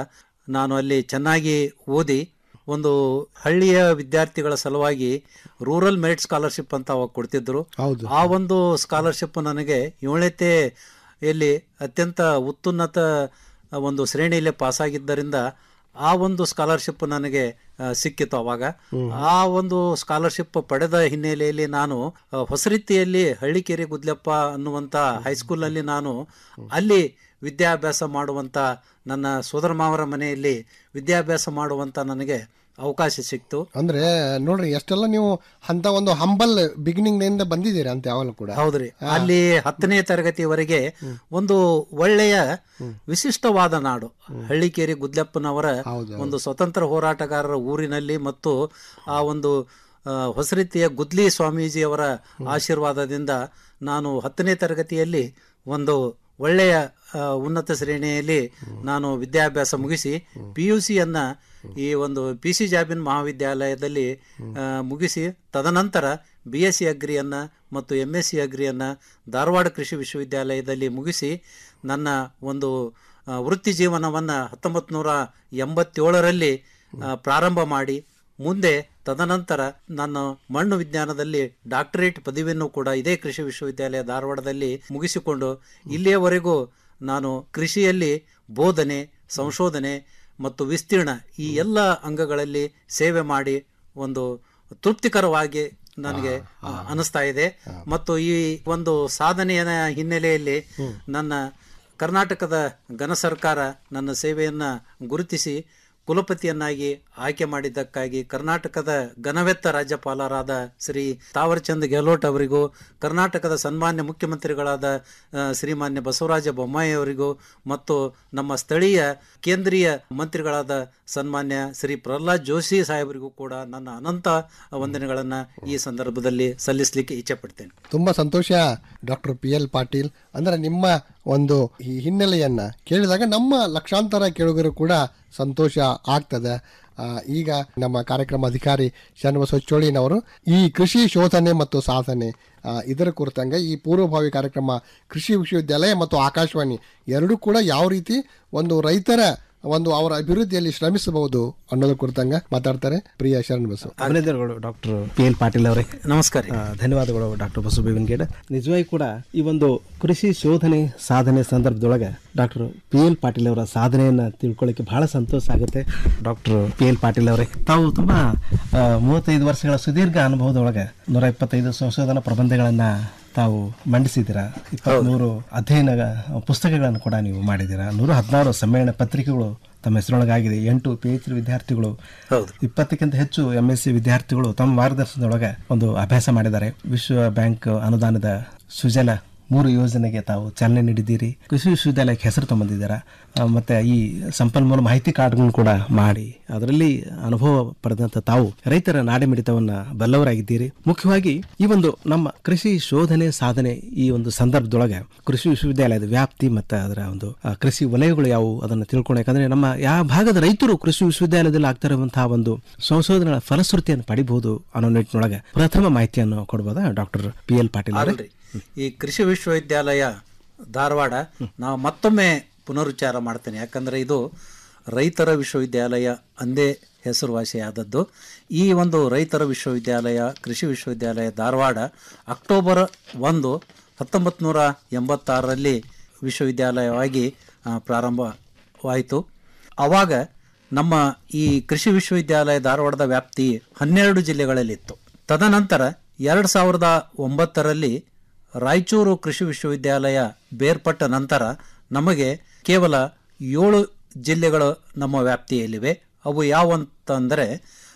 ನಾನು ಅಲ್ಲಿ ಚೆನ್ನಾಗಿ ಓದಿ ಒಂದು ಹಳ್ಳಿಯ ವಿದ್ಯಾರ್ಥಿಗಳ ಸಲುವಾಗಿ ರೂರಲ್ ಮೆರಿಟ್ ಸ್ಕಾಲರ್ಶಿಪ್ ಅಂತ ಅವಾಗ ಕೊಡ್ತಿದ್ರು ಹೌದು ಆ ಒಂದು ಸ್ಕಾಲರ್ಶಿಪ್ ನನಗೆ ಏಳನೇತೆ ಎಲ್ಲಿ ಅತ್ಯಂತ ಉತ್ತುನ್ನತ ಒಂದು ಶ್ರೇಣಿಯಲ್ಲಿ ಪಾಸಾಗಿದ್ದರಿಂದ ಆ ಒಂದು ಸ್ಕಾಲರ್ಶಿಪ್ ನನಗೆ ಆ, ಸಿಕ್ಕಿತು ಅವಾಗ ಆ ಒಂದು ಸ್ಕಾಲರ್ಶಿಪ್ ಪಡೆದ ಹಿನ್ನೆಲೆಯಲ್ಲಿ ನಾನು ಆ, ಹೊಸರೀತಿಯಲ್ಲಿ ಹಳ್ಳಿಕೆರೆ ಗುದ್ಲೆಪ್ಪ ಅನ್ನುವಂಥ ಹೈಸ್ಕೂಲ್ನಲ್ಲಿ ನಾನು ಅಲ್ಲಿ ವಿದ್ಯಾಭ್ಯಾಸ ಮಾಡುವಂಥ ನನ್ನ ಸೋದರ ಮಾವರ ಮನೆಯಲ್ಲಿ ವಿದ್ಯಾಭ್ಯಾಸ ಮಾಡುವಂಥ ನನಗೆ ಅವಕಾಶ ಸಿಕ್ತು ಅಂದ್ರೆ ನೋಡ್ರಿ ಎಷ್ಟೆಲ್ಲ ನೀವು ಅಂತ ಒಂದು ಹಂಬಲ್ ಬಿಗಿನಿಂಗ್ ನಿಂದ ಬಂದಿದ್ದೀರಾ ಅಂತ ಯಾವಾಗಲೂ ಕೂಡ ಹೌದ್ರಿ ಅಲ್ಲಿ ಹತ್ತನೇ ತರಗತಿವರೆಗೆ ಒಂದು ಒಳ್ಳೆಯ ವಿಶಿಷ್ಟವಾದ ನಾಡು ಹಳ್ಳಿಕೇರಿ ಗುದ್ಲೆಪ್ಪನವರ ಒಂದು ಸ್ವತಂತ್ರ ಹೋರಾಟಗಾರರ ಊರಿನಲ್ಲಿ ಮತ್ತು ಆ ಒಂದು ಆ, ಹೊಸರೀತಿಯ ಗುದ್ಲಿ ಸ್ವಾಮೀಜಿಯವರ ಆಶೀರ್ವಾದದಿಂದ ನಾನು ಹತ್ತನೇ ತರಗತಿಯಲ್ಲಿ ಒಂದು ಒಳ್ಳೆಯ ಆ, ಉನ್ನತ ಶ್ರೇಣಿಯಲ್ಲಿ ನಾನು ವಿದ್ಯಾಭ್ಯಾಸ ಮುಗಿಸಿ ಪಿ ಯು ಸಿಯನ್ನು ಈ ಒಂದು ಪಿ ಸಿ ಜಾಬಿನ್ ಮಹಾವಿದ್ಯಾಲಯದಲ್ಲಿ ಆ, ಮುಗಿಸಿ ತದನಂತರ ಬಿ ಎಸ್ ಸಿ ಅಗ್ರಿಯನ್ನು ಮತ್ತು ಎಮ್ ಎಸ್ ಸಿ ಅಗ್ರಿಯನ್ನು ಧಾರವಾಡ ಕೃಷಿ ವಿಶ್ವವಿದ್ಯಾಲಯದಲ್ಲಿ ಮುಗಿಸಿ ನನ್ನ ಒಂದು ಆ, ವೃತ್ತಿ ಜೀವನವನ್ನು ಹತ್ತೊಂಬತ್ತು ನೂರ ಎಂಬತ್ತೇಳರಲ್ಲಿ ಆ, ಪ್ರಾರಂಭ ಮಾಡಿ ಮುಂದೆ ತದನಂತರ ನಾನು ಮಣ್ಣು ವಿಜ್ಞಾನದಲ್ಲಿ ಡಾಕ್ಟರೇಟ್ ಪದವಿಯನ್ನು ಕೂಡ ಇದೇ ಕೃಷಿ ವಿಶ್ವವಿದ್ಯಾಲಯ ಧಾರವಾಡದಲ್ಲಿ ಮುಗಿಸಿಕೊಂಡು ಇಲ್ಲಿಯವರೆಗೂ ನಾನು ಕೃಷಿಯಲ್ಲಿ ಬೋಧನೆ ಸಂಶೋಧನೆ ಮತ್ತು ವಿಸ್ತೀರ್ಣ ಈ ಎಲ್ಲ ಅಂಗಗಳಲ್ಲಿ ಸೇವೆ ಮಾಡಿ ಒಂದು ತೃಪ್ತಿಕರವಾಗಿ ನನಗೆ ಆ, ಅನಿಸ್ತಾ ಇದೆ ಮತ್ತು ಈ ಒಂದು ಸಾಧನೆಯ ಹಿನ್ನೆಲೆಯಲ್ಲಿ ನನ್ನ ಕರ್ನಾಟಕದ ಘನ ಸರ್ಕಾರ ನನ್ನ ಸೇವೆಯನ್ನು ಗುರುತಿಸಿ ಕುಲಪತಿಯನ್ನಾಗಿ ಆಯ್ಕೆ ಮಾಡಿದ್ದಕ್ಕಾಗಿ ಕರ್ನಾಟಕದ ಘನವೆತ್ತ ರಾಜ್ಯಪಾಲರಾದ ಶ್ರೀ ತಾವರ್ಚಂದ್ ಗೆಹ್ಲೋಟ್ ಅವರಿಗೂ ಕರ್ನಾಟಕದ ಸನ್ಮಾನ್ಯ ಮುಖ್ಯಮಂತ್ರಿಗಳಾದ ಆ, ಶ್ರೀಮಾನ್ಯ ಬಸವರಾಜ ಬೊಮ್ಮಾಯಿ ಅವರಿಗೂ ಮತ್ತು ನಮ್ಮ ಸ್ಥಳೀಯ ಕೇಂದ್ರೀಯ ಮಂತ್ರಿಗಳಾದ ಸನ್ಮಾನ್ಯ ಶ್ರೀ ಪ್ರಹ್ಲಾದ್ ಜೋಶಿ ಸಾಹೇಬರಿಗೂ ಕೂಡ ನನ್ನ ಅನಂತ ವಂದನೆಗಳನ್ನು ಈ ಸಂದರ್ಭದಲ್ಲಿ ಸಲ್ಲಿಸಲಿಕ್ಕೆ ಇಚ್ಛೆ ಪಡ್ತೇನೆ ತುಂಬಾ ಸಂತೋಷ ಡಾಕ್ಟರ್ ಪಿ ಎಲ್ ಪಾಟೀಲ್ ಅಂದ್ರೆ ನಿಮ್ಮ ಒಂದು ಈ ಹಿನ್ನೆಲೆಯನ್ನ ಕೇಳಿದಾಗ ನಮ್ಮ ಲಕ್ಷಾಂತರ ಕೇಳುಗರು ಕೂಡ ಸಂತೋಷ ಆಗ್ತದೆ ಆ, ಈಗ ನಮ್ಮ ಕಾರ್ಯಕ್ರಮ ಅಧಿಕಾರಿ ಶರಣಬಸವ ಚೋಳಿನವರು ಈ ಕೃಷಿ ಶೋಧನೆ ಮತ್ತು ಸಾಧನೆ ಆ, ಇದರ ಕುರಿತಂಗೆ ಈ ಪೂರ್ವಭಾವಿ ಕಾರ್ಯಕ್ರಮ ಕೃಷಿ ವಿಶ್ವವಿದ್ಯಾಲಯ ಮತ್ತು ಆಕಾಶವಾಣಿ ಎರಡೂ ಕೂಡ ಯಾವ ರೀತಿ ಒಂದು ರೈತರ ಒಂದು ಅವರ ಅಭಿವೃದ್ಧಿಯಲ್ಲಿ ಶ್ರಮಿಸಬಹುದು ಅನ್ನೋದ್ರ ಕುರಿತಂಗ ಮಾತಾಡ್ತಾರೆ ಪ್ರಿಯ ಶರಣ್ ಬಸವ ಅಭಿನಂದನೆಗಳು ಡಾಕ್ಟರ್ ಪಿ ಎಲ್ ಪಾಟೀಲ್ ಅವರೇ ನಮಸ್ಕಾರ ಆ, ಧನ್ಯವಾದಗಳು ಡಾಕ್ಟರ್ ಬಸವ ಬೇವಿನಗೇಡ ನಿಜವಾಗಿ ಕೂಡ ಈ ಒಂದು ಕೃಷಿ ಶೋಧನೆ ಸಾಧನೆ ಸಂದರ್ಭದೊಳಗೆ ಡಾಕ್ಟರ್ ಪಿ ಎಲ್ ಪಾಟೀಲ್ ಅವರ ಸಾಧನೆಯನ್ನ ತಿಳ್ಕೊಳ್ಳಿಕ್ಕೆ ಬಹಳ ಸಂತೋಷ ಆಗುತ್ತೆ ಡಾಕ್ಟರ್ ಪಿ ಎಲ್ ಪಾಟೀಲ್ ಅವರೇ ತಾವು ತುಂಬಾ ಆ, ಮೂವತ್ತೈದು ವರ್ಷಗಳ ಸುದೀರ್ಘ ಅನುಭವದೊಳಗೆ ನೂರ ಇಪ್ಪತ್ತೈದು ಸಂಶೋಧನಾ ಪ್ರಬಂಧಗಳನ್ನ ತಾವು ಮಂಡಿಸಿದ್ದೀರಾ ಇಪ್ಪತ್ಮೂರು ಅಧ್ಯಯನ ಪುಸ್ತಕಗಳನ್ನು ಕೂಡ ನೀವು ಮಾಡಿದ್ದೀರಾ ನೂರ ಹದಿನಾರು ಸಮ್ಮೇಳನ ಪತ್ರಿಕೆಗಳು ತಮ್ಮ ಹೆಸರೊಳಗಾಗಿದೆ ಎಂಟು ಪಿ ಎಚ್ ಡಿ ವಿದ್ಯಾರ್ಥಿಗಳು ಇಪ್ಪತ್ತಕ್ಕಿಂತ ಹೆಚ್ಚು ಎಂ ಎಸ್ ಸಿ ವಿದ್ಯಾರ್ಥಿಗಳು ತಮ್ಮ ಮಾರ್ಗದರ್ಶನದೊಳಗೆ ಒಂದು ಅಭ್ಯಾಸ ಮಾಡಿದ್ದಾರೆ ವಿಶ್ವ ಬ್ಯಾಂಕ್ ಅನುದಾನದ ಸುಜಲ ಮೂರು ಯೋಜನೆಗೆ ತಾವು ಚಾಲನೆ ನೀಡಿದ್ದೀರಿ ಕೃಷಿ ವಿಶ್ವವಿದ್ಯಾಲಯಕ್ಕೆ ಹೆಸರು ತಂಬಂದಿದ್ದೀರಾ ಆ, ಮತ್ತೆ ಈ ಸಂಪನ್ಮೂಲ ಮಾಹಿತಿ ಕಾರ್ಡ್ಗಳನ್ನು ಕೂಡ ಮಾಡಿ ಅದರಲ್ಲಿ ಅನುಭವ ಪಡೆದಂತ ತಾವು ರೈತರ ನಾಡಿ ಮಿಡಿತವನ್ನ ಬಲ್ಲವರಾಗಿದ್ದೀರಿ ಮುಖ್ಯವಾಗಿ ಈ ಒಂದು ನಮ್ಮ ಕೃಷಿ ಶೋಧನೆ ಸಾಧನೆ ಈ ಒಂದು ಸಂದರ್ಭದೊಳಗೆ ಕೃಷಿ ವಿಶ್ವವಿದ್ಯಾಲಯದ ವ್ಯಾಪ್ತಿ ಮತ್ತೆ ಅದರ ಒಂದು ಆ, ಕೃಷಿ ವಲಯಗಳು ಯಾವುವು ಅದನ್ನು ತಿಳ್ಕೊಂಡು ಯಾಕಂದ್ರೆ ನಮ್ಮ ಯಾವ ಭಾಗದ ರೈತರು ಕೃಷಿ ವಿಶ್ವವಿದ್ಯಾಲಯದಲ್ಲಿ ಆಗ್ತಾ ಇರುವಂತಹ ಒಂದು ಸಂಶೋಧನೆಗಳ ಫಲಶ್ರುತಿಯನ್ನು ಪಡಿಬಹುದು ಅನ್ನೋ ನಿಟ್ಟಿನೊಳಗೆ ಪ್ರಥಮ ಮಾಹಿತಿಯನ್ನು ಕೊಡ್ಬೋದಾ ಡಾಕ್ಟರ್ ಪಿ ಎಲ್ ಪಾಟೀಲ್ ಅವರೇ ಅಲ್ರಿ ಈ ಕೃಷಿ ವಿಶ್ವವಿದ್ಯಾಲಯ ಧಾರವಾಡ ನಾವು ಮತ್ತೊಮ್ಮೆ ಪುನರುಚ್ಚಾರ ಮಾಡ್ತೇನೆ ಯಾಕಂದರೆ ಇದು ರೈತರ ವಿಶ್ವವಿದ್ಯಾಲಯ ಅಂದೇ ಹೆಸರುವಾಸಿಯಾದದ್ದು ಈ ಒಂದು ರೈತರ ವಿಶ್ವವಿದ್ಯಾಲಯ ಕೃಷಿ ವಿಶ್ವವಿದ್ಯಾಲಯ ಧಾರವಾಡ ಅಕ್ಟೋಬರ್ ಒಂದು ಹತ್ತೊಂಬತ್ತು ನೂರ ಎಂಬತ್ತಾರರಲ್ಲಿ ವಿಶ್ವವಿದ್ಯಾಲಯವಾಗಿ ಆ, ಪ್ರಾರಂಭವಾಯಿತು ಆವಾಗ ನಮ್ಮ ಈ ಕೃಷಿ ವಿಶ್ವವಿದ್ಯಾಲಯ ಧಾರವಾಡದ ವ್ಯಾಪ್ತಿ ಹನ್ನೆರಡು ಜಿಲ್ಲೆಗಳಲ್ಲಿತ್ತು ತದನಂತರ ಎರಡು ಸಾವಿರದ ಒಂಬತ್ತರಲ್ಲಿ ರಾಯಚೂರು ಕೃಷಿ ವಿಶ್ವವಿದ್ಯಾಲಯ ಬೇರ್ಪಟ್ಟ ನಂತರ ನಮಗೆ ಕೇವಲ ಏಳು ಜಿಲ್ಲೆಗಳು ನಮ್ಮ ವ್ಯಾಪ್ತಿಯಲ್ಲಿವೆ ಅವು ಯಾವಂತಂದರೆ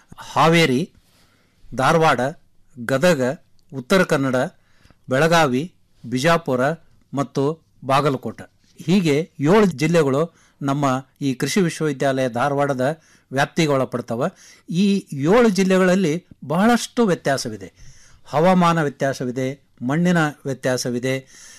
ಹಾವೇರಿ ಧಾರವಾಡ ಗದಗ ಉತ್ತರ ಕನ್ನಡ ಬೆಳಗಾವಿ ಬಿಜಾಪುರ ಮತ್ತು ಬಾಗಲಕೋಟೆ ಹೀಗೆ ಏಳು ಜಿಲ್ಲೆಗಳು ನಮ್ಮ ಈ ಕೃಷಿ ವಿಶ್ವವಿದ್ಯಾಲಯ ಧಾರವಾಡದ ವ್ಯಾಪ್ತಿಗೆ ಒಳಪಡ್ತವೆ ಈ ಏಳು ಜಿಲ್ಲೆಗಳಲ್ಲಿ ಬಹಳಷ್ಟು ವ್ಯತ್ಯಾಸವಿದೆ ಹವಾಮಾನ ವ್ಯತ್ಯಾಸವಿದೆ ಮಣ್ಣಿನ ವ್ಯತ್ಯಾಸವಿದೆ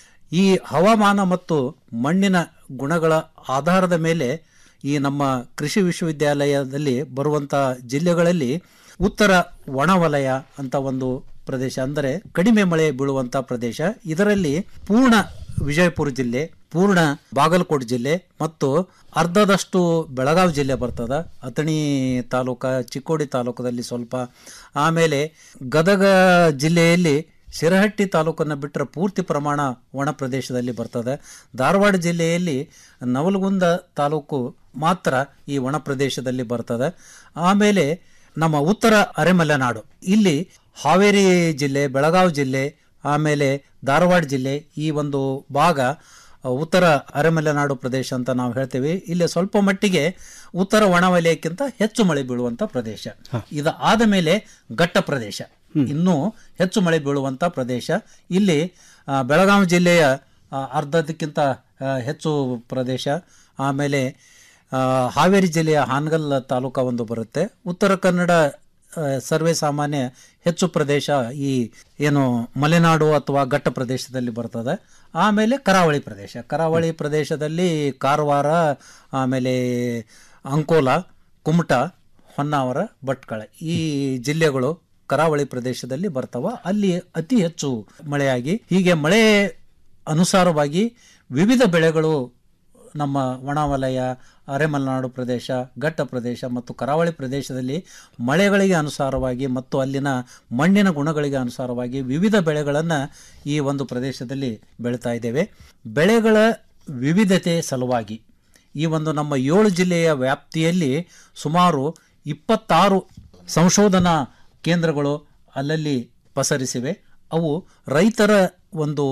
ಈ ಹವಾಮಾನ ಮತ್ತು ಮಣ್ಣಿನ ಗುಣಗಳ ಆಧಾರದ ಮೇಲೆ ಈ ನಮ್ಮ ಕೃಷಿ ವಿಶ್ವವಿದ್ಯಾಲಯದಲ್ಲಿ ಬರುವಂಥ ಜಿಲ್ಲೆಗಳಲ್ಲಿ ಉತ್ತರ ಒಣವಲಯ ಅಂತ ಒಂದು ಪ್ರದೇಶ ಅಂದರೆ ಕಡಿಮೆ ಮಳೆ ಬೀಳುವಂಥ ಪ್ರದೇಶ ಇದರಲ್ಲಿ ಪೂರ್ಣ ವಿಜಯಪುರ ಜಿಲ್ಲೆ ಪೂರ್ಣ ಬಾಗಲಕೋಟೆ ಜಿಲ್ಲೆ ಮತ್ತು ಅರ್ಧದಷ್ಟು ಬೆಳಗಾವಿ ಜಿಲ್ಲೆ ಬರ್ತದ ಅಥಣಿ ತಾಲೂಕ ಚಿಕ್ಕೋಡಿ ತಾಲೂಕದಲ್ಲಿ ಸ್ವಲ್ಪ ಆಮೇಲೆ ಗದಗ ಜಿಲ್ಲೆಯಲ್ಲಿ ಶಿರಹಟ್ಟಿ ತಾಲೂಕನ್ನು ಬಿಟ್ಟರೆ ಪೂರ್ತಿ ಪ್ರಮಾಣ ಒಣ ಪ್ರದೇಶದಲ್ಲಿ ಬರ್ತದೆ ಧಾರವಾಡ ಜಿಲ್ಲೆಯಲ್ಲಿ ನವಲಗುಂದ ತಾಲೂಕು ಮಾತ್ರ ಈ ಒಣ ಪ್ರದೇಶದಲ್ಲಿ ಬರ್ತದೆ ಆಮೇಲೆ ನಮ್ಮ ಉತ್ತರ ಅರೆಮಲೆನಾಡು ಇಲ್ಲಿ ಹಾವೇರಿ ಜಿಲ್ಲೆ ಬೆಳಗಾವಿ ಜಿಲ್ಲೆ ಆಮೇಲೆ ಧಾರವಾಡ ಜಿಲ್ಲೆ ಈ ಒಂದು ಭಾಗ ಅ, ಉತ್ತರ ಅರೆಮಲೆನಾಡು ಪ್ರದೇಶ ಅಂತ ನಾವು ಹೇಳ್ತೇವೆ ಇಲ್ಲಿ ಸ್ವಲ್ಪ ಮಟ್ಟಿಗೆ ಉತ್ತರ ಒಣವಲಯಕ್ಕಿಂತ ಹೆಚ್ಚು ಮಳೆ ಬೀಳುವಂತ ಪ್ರದೇಶ ಇದು ಆದ ಮೇಲೆ ಘಟ್ಟ ಪ್ರದೇಶ ಇನ್ನೂ ಹೆಚ್ಚು ಮಳೆ ಬೀಳುವಂತ ಪ್ರದೇಶ ಇಲ್ಲಿ ಆ, ಬೆಳಗಾವಿ ಜಿಲ್ಲೆಯ ಆ, ಅರ್ಧದಕ್ಕಿಂತ ಆ, ಹೆಚ್ಚು ಪ್ರದೇಶ ಆಮೇಲೆ ಆ, ಹಾವೇರಿ ಜಿಲ್ಲೆಯ ಹಾನಗಲ್ ತಾಲೂಕ ಒಂದು ಬರುತ್ತೆ ಉತ್ತರ ಕನ್ನಡ ಆ, ಸರ್ವೇ ಸಾಮಾನ್ಯ ಹೆಚ್ಚು ಪ್ರದೇಶ ಈ ಏನು ಮಲೆನಾಡು ಅಥವಾ ಘಟ್ಟ ಪ್ರದೇಶದಲ್ಲಿ ಬರ್ತದೆ ಆಮೇಲೆ ಕರಾವಳಿ ಪ್ರದೇಶ ಕರಾವಳಿ ಪ್ರದೇಶದಲ್ಲಿ ಕಾರವಾರ ಆಮೇಲೆ ಅಂಕೋಲ ಕುಮಟ ಹೊನ್ನಾವರ ಭಟ್ಕಳ ಈ ಜಿಲ್ಲೆಗಳು ಕರಾವಳಿ ಪ್ರದೇಶದಲ್ಲಿ ಬರ್ತಾವ ಅಲ್ಲಿ ಅತಿ ಹೆಚ್ಚು ಮಳೆಯಾಗಿ ಹೀಗೆ ಮಳೆ ಅನುಸಾರವಾಗಿ ವಿವಿಧ ಬೆಳೆಗಳು ನಮ್ಮ ಒಣವಲಯ ಅರೆಮಲೆನಾಡು ಪ್ರದೇಶ ಘಟ್ಟ ಪ್ರದೇಶ ಮತ್ತು ಕರಾವಳಿ ಪ್ರದೇಶದಲ್ಲಿ ಮಳೆಗಳಿಗೆ ಅನುಸಾರವಾಗಿ ಮತ್ತು ಅಲ್ಲಿನ ಮಣ್ಣಿನ ಗುಣಗಳಿಗೆ ಅನುಸಾರವಾಗಿ ವಿವಿಧ ಬೆಳೆಗಳನ್ನು ಈ ಒಂದು ಪ್ರದೇಶದಲ್ಲಿ ಬೆಳೀತಾ ಇದ್ದೇವೆ ಬೆಳೆಗಳ ವಿವಿಧತೆ ಸಲುವಾಗಿ ಈ ಒಂದು ನಮ್ಮ ಏಳು ಜಿಲ್ಲೆಯ ವ್ಯಾಪ್ತಿಯಲ್ಲಿ ಸುಮಾರು ಇಪ್ಪತ್ತಾರು ಸಂಶೋಧನಾ ಕೇಂದ್ರಗಳು ಅಲ್ಲಲ್ಲಿ ಪಸರಿಸಿವೆ ಅವು ರೈತರ ಒಂದು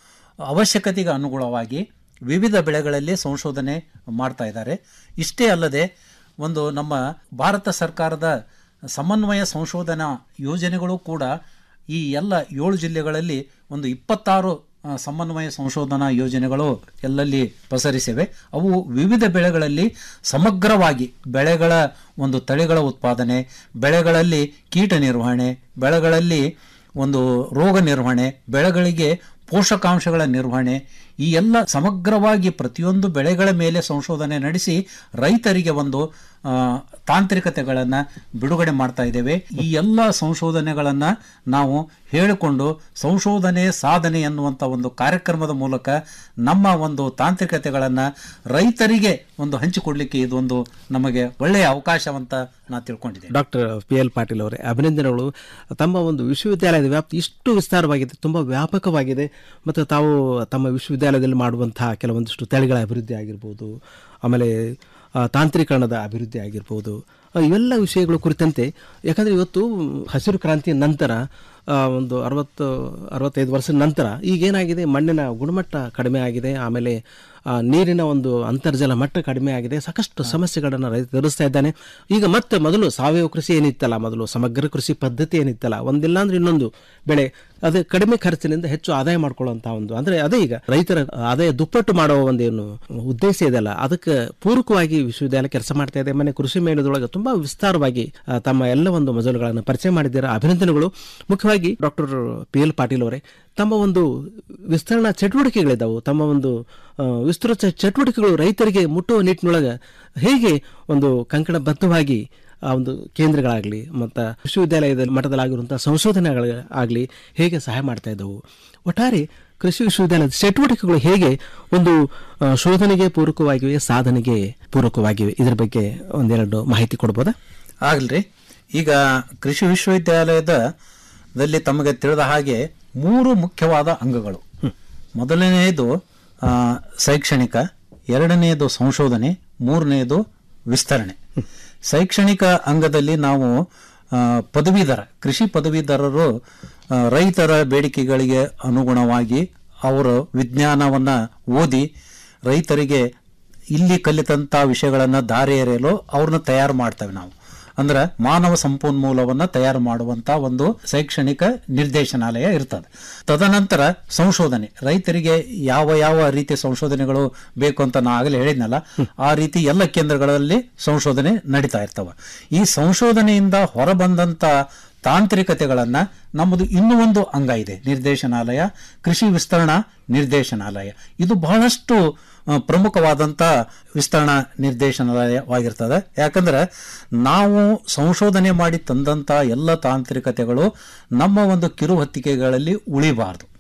ಅವಶ್ಯಕತೆಗೆ ಅನುಗುಣವಾಗಿ ವಿವಿಧ ಬೆಳೆಗಳಲ್ಲಿ ಸಂಶೋಧನೆ ಮಾಡ್ತಾ ಇದ್ದಾರೆ ಇಷ್ಟೇ ಅಲ್ಲದೆ ಒಂದು ನಮ್ಮ ಭಾರತ ಸರ್ಕಾರದ ಸಮನ್ವಯ ಸಂಶೋಧನಾ ಯೋಜನೆಗಳು ಕೂಡ ಈ ಎಲ್ಲ ಏಳು ಜಿಲ್ಲೆಗಳಲ್ಲಿ ಒಂದು ಇಪ್ಪತ್ತಾರು ಆ, ಸಮನ್ವಯ ಸಂಶೋಧನಾ ಯೋಜನೆಗಳು ಎಲ್ಲಲ್ಲಿ ಪಸರಿಸಿವೆ ಅವು ವಿವಿಧ ಬೆಳೆಗಳಲ್ಲಿ ಸಮಗ್ರವಾಗಿ ಬೆಳೆಗಳ ಒಂದು ತಳಿಗಳ ಉತ್ಪಾದನೆ ಬೆಳೆಗಳಲ್ಲಿ ಕೀಟ ನಿರ್ವಹಣೆ ಬೆಳೆಗಳಲ್ಲಿ ಒಂದು ರೋಗ ನಿರ್ವಹಣೆ ಬೆಳೆಗಳಿಗೆ ಪೋಷಕಾಂಶಗಳ ನಿರ್ವಹಣೆ ಈ ಎಲ್ಲ ಸಮಗ್ರವಾಗಿ ಪ್ರತಿಯೊಂದು ಬೆಳೆಗಳ ಮೇಲೆ ಸಂಶೋಧನೆ ನಡೆಸಿ ರೈತರಿಗೆ ಒಂದು ಆ, ತಾಂತ್ರಿಕತೆಗಳನ್ನು ಬಿಡುಗಡೆ ಮಾಡ್ತಾ ಇದ್ದೇವೆ ಈ ಎಲ್ಲ ಸಂಶೋಧನೆಗಳನ್ನು ನಾವು ಹೇಳಿಕೊಂಡು ಸಂಶೋಧನೆ ಸಾಧನೆ ಎನ್ನುವಂಥ ಒಂದು ಕಾರ್ಯಕ್ರಮದ ಮೂಲಕ ನಮ್ಮ ಒಂದು ತಾಂತ್ರಿಕತೆಗಳನ್ನು ರೈತರಿಗೆ ಒಂದು ಹಂಚಿಕೊಡ್ಲಿಕ್ಕೆ ಇದೊಂದು ನಮಗೆ ಒಳ್ಳೆಯ ಅವಕಾಶವಂತ ನಾ ತಿಳ್ಕೊಂಡಿದ್ದೇನೆ ಡಾಕ್ಟರ್ ಪಿ ಎಲ್ ಪಾಟೀಲ್ ಅವರೇ ಅಭಿನಂದನೆಗಳು ತಮ್ಮ ಒಂದು ವಿಶ್ವವಿದ್ಯಾಲಯದ ವ್ಯಾಪ್ತಿ ಇಷ್ಟು ವಿಸ್ತಾರವಾಗಿದೆ ತುಂಬ ವ್ಯಾಪಕವಾಗಿದೆ ಮತ್ತು ತಾವು ತಮ್ಮ ವಿಶ್ವವಿದ್ಯಾಲಯದಲ್ಲಿ ಮಾಡುವಂತಹ ಕೆಲವೊಂದಿಷ್ಟು ತಳಿಗಳ ಅಭಿವೃದ್ಧಿ ಆಗಿರ್ಬೋದು ಆಮೇಲೆ ಆ, ತಾಂತ್ರೀಕರಣದ ಅಭಿವೃದ್ಧಿ ಆಗಿರ್ಬೋದು ಆ, ಇವೆಲ್ಲ ವಿಷಯಗಳ ಕುರಿತಂತೆ ಯಾಕಂದರೆ ಇವತ್ತು ಹಸಿರು ಕ್ರಾಂತಿ ನಂತರ ಆ, ಒಂದು ಅರವತ್ತು ಅರವತ್ತೈದು ವರ್ಷದ ನಂತರ ಈಗೇನಾಗಿದೆ ಮಣ್ಣಿನ ಗುಣಮಟ್ಟ ಕಡಿಮೆ ಆಗಿದೆ ಆಮೇಲೆ ಆ, ನೀರಿನ ಒಂದು ಅಂತರ್ಜಲ ಮಟ್ಟ ಕಡಿಮೆ ಆಗಿದೆ ಸಾಕಷ್ಟು ಸಮಸ್ಯೆಗಳನ್ನು ರೈತ ಎದುರಿಸ್ತಾ ಇದ್ದಾನೆ ಈಗ ಮತ್ತೆ ಮೊದಲು ಸಾವಯವ ಕೃಷಿ ಏನಿತ್ತಲ್ಲ ಮೊದಲು ಸಮಗ್ರ ಕೃಷಿ ಪದ್ಧತಿ ಏನಿತ್ತಲ್ಲ ಒಂದಿಲ್ಲ ಅಂದ್ರೆ ಇನ್ನೊಂದು ಬೆಳೆ ಅದು ಕಡಿಮೆ ಖರ್ಚಿನಿಂದ ಹೆಚ್ಚು ಆದಾಯ ಮಾಡ್ಕೊಳ್ಳುವಂತ ಒಂದು ಅಂದ್ರೆ ಅದೇ ಈಗ ರೈತರ ಆದಾಯ ದುಪ್ಪಟ್ಟು ಮಾಡುವ ಒಂದೇನು ಉದ್ದೇಶ ಇದೆಯಲ್ಲ ಅದಕ್ಕೆ ಪೂರಕವಾಗಿ ವಿಶ್ವವಿದ್ಯಾಲಯ ಕೆಲಸ ಮಾಡ್ತಾ ಇದೆ ಮನೆ ಕೃಷಿ ಮೇಳದೊಳಗೆ ತುಂಬಾ ವಿಸ್ತಾರವಾಗಿ ಆ, ತಮ್ಮ ಎಲ್ಲ ಒಂದು ಮಜಲುಗಳನ್ನು ಪರಿಚಯ ಮಾಡಿದ್ದಾರೆ ಅಭಿನಂದನೆಗಳು ಮುಖ್ಯವಾಗಿ ಡಾಕ್ಟರ್ ಪಿ ಎಲ್ ಪಾಟೀಲ್ ಅವರೇ ತಮ್ಮ ಒಂದು ವಿಸ್ತರಣಾ ಚಟುವಟಿಕೆಗಳಿದ್ದಾವೆ ತಮ್ಮ ಒಂದು ಆ, ವಿಸ್ತೃತ ಚಟುವಟಿಕೆಗಳು ರೈತರಿಗೆ ಮುಟ್ಟುವ ನಿಟ್ಟಿನೊಳಗೆ ಹೇಗೆ ಒಂದು ಕಂಕಣಬದ್ಧವಾಗಿ ಆ ಒಂದು ಕೇಂದ್ರಗಳಾಗಲಿ ಮತ್ತು ವಿಶ್ವವಿದ್ಯಾಲಯದ ಮಟ್ಟದಲ್ಲಾಗಿರುವಂಥ ಸಂಶೋಧನೆಗಳಾಗಲಿ ಹೇಗೆ ಸಹಾಯ ಮಾಡ್ತಾ ಇದ್ದವು ಒಟ್ಟಾರೆ ಕೃಷಿ ವಿಶ್ವವಿದ್ಯಾಲಯದ ಚಟುವಟಿಕೆಗಳು ಹೇಗೆ ಒಂದು ಆ, ಶೋಧನೆಗೆ ಪೂರಕವಾಗಿವೆ ಸಾಧನೆಗೆ ಪೂರಕವಾಗಿವೆ ಇದರ ಬಗ್ಗೆ ಒಂದೆರಡು ಮಾಹಿತಿ ಕೊಡ್ಬೋದಾ ಆಗಲ್ರಿ ಈಗ ಕೃಷಿ ವಿಶ್ವವಿದ್ಯಾಲಯದ ದಲ್ಲಿ ತಮಗೆ ತಿಳಿದ ಹಾಗೆ ಮೂರು ಮುಖ್ಯವಾದ ಅಂಗಗಳು ಮೊದಲನೆಯದು ಆ, ಶೈಕ್ಷಣಿಕ ಎರಡನೆಯದು ಸಂಶೋಧನೆ ಮೂರನೆಯದು ವಿಸ್ತರಣೆ ಶೈಕ್ಷಣಿಕ ಅಂಗದಲ್ಲಿ ನಾವು ಆ, ಪದವೀಧರ ಕೃಷಿ ಪದವೀಧರರು ಆ, ರೈತರ ಬೇಡಿಕೆಗಳಿಗೆ ಅನುಗುಣವಾಗಿ ಅವರು ವಿಜ್ಞಾನವನ್ನ ಓದಿ ರೈತರಿಗೆ ಇಲ್ಲಿ ಕಲಿತಂತ ವಿಷಯಗಳನ್ನು ದಾರಿ ಎರೆಯಲು ಅವ್ರನ್ನ ತಯಾರು ಮಾಡ್ತೇವೆ ನಾವು ಅಂದ್ರೆ ಮಾನವ ಸಂಪನ್ಮೂಲವನ್ನ ತಯಾರು ಮಾಡುವಂತ ಒಂದು ಶೈಕ್ಷಣಿಕ ನಿರ್ದೇಶನಾಲಯ ಇರ್ತದೆ ತದನಂತರ ಸಂಶೋಧನೆ ರೈತರಿಗೆ ಯಾವ ಯಾವ ರೀತಿಯ ಸಂಶೋಧನೆಗಳು ಬೇಕು ಅಂತ ನಾ ಆಗಲೇ ಹೇಳಿದ್ನಲ್ಲ ಆ ರೀತಿ ಎಲ್ಲ ಕೇಂದ್ರಗಳಲ್ಲಿ ಸಂಶೋಧನೆ ನಡೀತಾ ಇರ್ತವ ಈ ಸಂಶೋಧನೆಯಿಂದ ಹೊರಬಂದಂತ ತಾಂತ್ರಿಕತೆಗಳನ್ನ ನಮ್ಮದು ಇನ್ನೂ ಒಂದು ಅಂಗ ಇದೆ ನಿರ್ದೇಶನಾಲಯ ಕೃಷಿ ವಿಸ್ತರಣಾ ನಿರ್ದೇಶನಾಲಯ ಇದು ಬಹಳಷ್ಟು ಆ, ಪ್ರಮುಖವಾದಂಥ ವಿಸ್ತರಣಾ ನಿರ್ದೇಶನಾಲಯವಾಗಿರ್ತದೆ ಯಾಕಂದ್ರೆ ನಾವು ಸಂಶೋಧನೆ ಮಾಡಿ ತಂದಂಥ ಎಲ್ಲ ತಾಂತ್ರಿಕತೆಗಳು ನಮ್ಮ ಒಂದು ಕಿರುಹೊತ್ತಿಗೆಗಳಲ್ಲಿ ಉಳಿಬಾರ್ದು